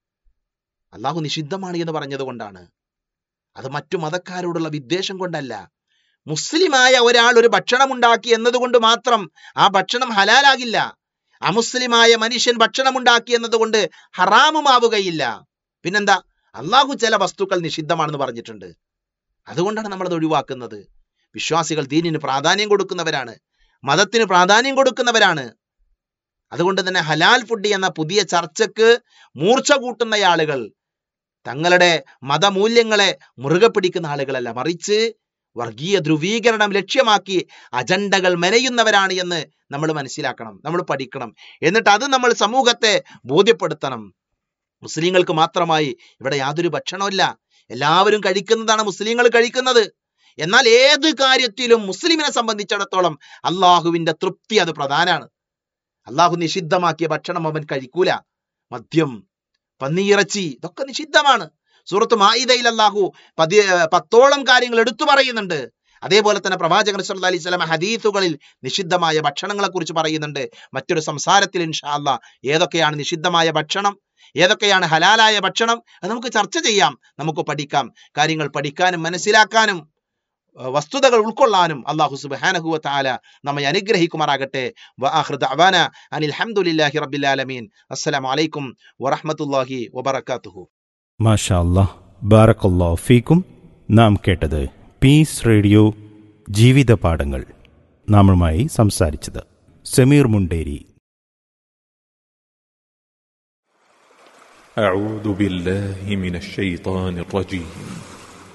അള്ളാഹു നിഷിദ്ധമാണ് എന്ന് പറഞ്ഞത് കൊണ്ടാണ് അത് മറ്റു മതക്കാരോടുള്ള വിദ്വേഷം കൊണ്ടല്ല മുസ്ലിമായ ഒരാൾ ഒരു ഭക്ഷണം ഉണ്ടാക്കി എന്നതുകൊണ്ട് മാത്രം ആ ഭക്ഷണം ഹലാലാകില്ല അമുസ്ലിമായ മനുഷ്യൻ ഭക്ഷണം ഉണ്ടാക്കി എന്നതുകൊണ്ട് ഹറാമുമാവുകയില്ല പിന്നെന്താ അള്ളാഹു ചില വസ്തുക്കൾ നിഷിദ്ധമാണെന്ന് പറഞ്ഞിട്ടുണ്ട് അതുകൊണ്ടാണ് നമ്മളത് ഒഴിവാക്കുന്നത് വിശ്വാസികൾ ദീനിന് പ്രാധാന്യം കൊടുക്കുന്നവരാണ് മതത്തിന് പ്രാധാന്യം കൊടുക്കുന്നവരാണ് അതുകൊണ്ട് തന്നെ ഹലാൽ ഫുഡ് എന്ന പുതിയ ചർച്ചക്ക് മൂർച്ച കൂട്ടുന്ന ആളുകൾ തങ്ങളുടെ മതമൂല്യങ്ങളെ മുറുകെ പിടിക്കുന്ന ആളുകളല്ല മറിച്ച് വർഗീയ ധ്രുവീകരണം ലക്ഷ്യമാക്കി അജണ്ടകൾ മെനയുന്നവരാണ് എന്ന് നമ്മൾ മനസ്സിലാക്കണം നമ്മൾ പഠിക്കണം എന്നിട്ട് അത് നമ്മൾ സമൂഹത്തെ ബോധ്യപ്പെടുത്തണം മുസ്ലിങ്ങൾക്ക് മാത്രമായി ഇവിടെ യാതൊരു ഭക്ഷണമില്ല എല്ലാവരും കഴിക്കുന്നതാണ് മുസ്ലിങ്ങൾ കഴിക്കുന്നത് എന്നാൽ ഏത് കാര്യത്തിലും മുസ്ലിമിനെ സംബന്ധിച്ചിടത്തോളം അള്ളാഹുവിന്റെ തൃപ്തി അത് പ്രധാനമാണ് അള്ളാഹു നിഷിദ്ധമാക്കിയ ഭക്ഷണം അവൻ കഴിക്കൂല മദ്യം പന്നിയിറച്ചി ഇതൊക്കെ നിഷിദ്ധമാണ് സൂറത്ത് മായിദയിൽ അള്ളാഹു പതി പത്തോളം കാര്യങ്ങൾ എടുത്തു പറയുന്നുണ്ട് അതേപോലെ തന്നെ പ്രവാചകൻ സല്ലല്ലാഹു അലൈഹി വസല്ലം ഹദീസുകളിൽ നിഷിദ്ധമായ ഭക്ഷണങ്ങളെ കുറിച്ച് പറയുന്നുണ്ട് മറ്റൊരു സംസാരത്തിൽ ഇൻഷാ അല്ലാ ഏതൊക്കെയാണ് നിഷിദ്ധമായ ഭക്ഷണം ഏതൊക്കെയാണ് ഹലാലായ ഭക്ഷണം അത് നമുക്ക് ചർച്ച ചെയ്യാം നമുക്ക് പഠിക്കാം കാര്യങ്ങൾ പഠിക്കാനും മനസ്സിലാക്കാനും വസ്തുതകൾ ഉൾക്കൊള്ളാനും അള്ളാഹു സുബ്ഹാനഹു വ തആല നമ്മെ അനുഗ്രഹിക്കുമാറാകട്ടെ വആഖിറു ദഅവാന അനിൽ ഹംദുലില്ലാഹി റബ്ബിൽ ആലമീൻ അസ്സലാമു അലൈക്കും വറഹ്മത്തുള്ളാഹി വബറകാതുഹു മാഷാ അല്ലാഹ് ബാറക്കല്ലാ ഫീക്കും നാം കേട്ടത് പീസ് റേഡിയോ ജീവിത പാഠങ്ങൾ നാമുമായി സംസാരിച്ചത് സമീർ മുണ്ടേരി أعوذ بالله من الشيطان الرجيم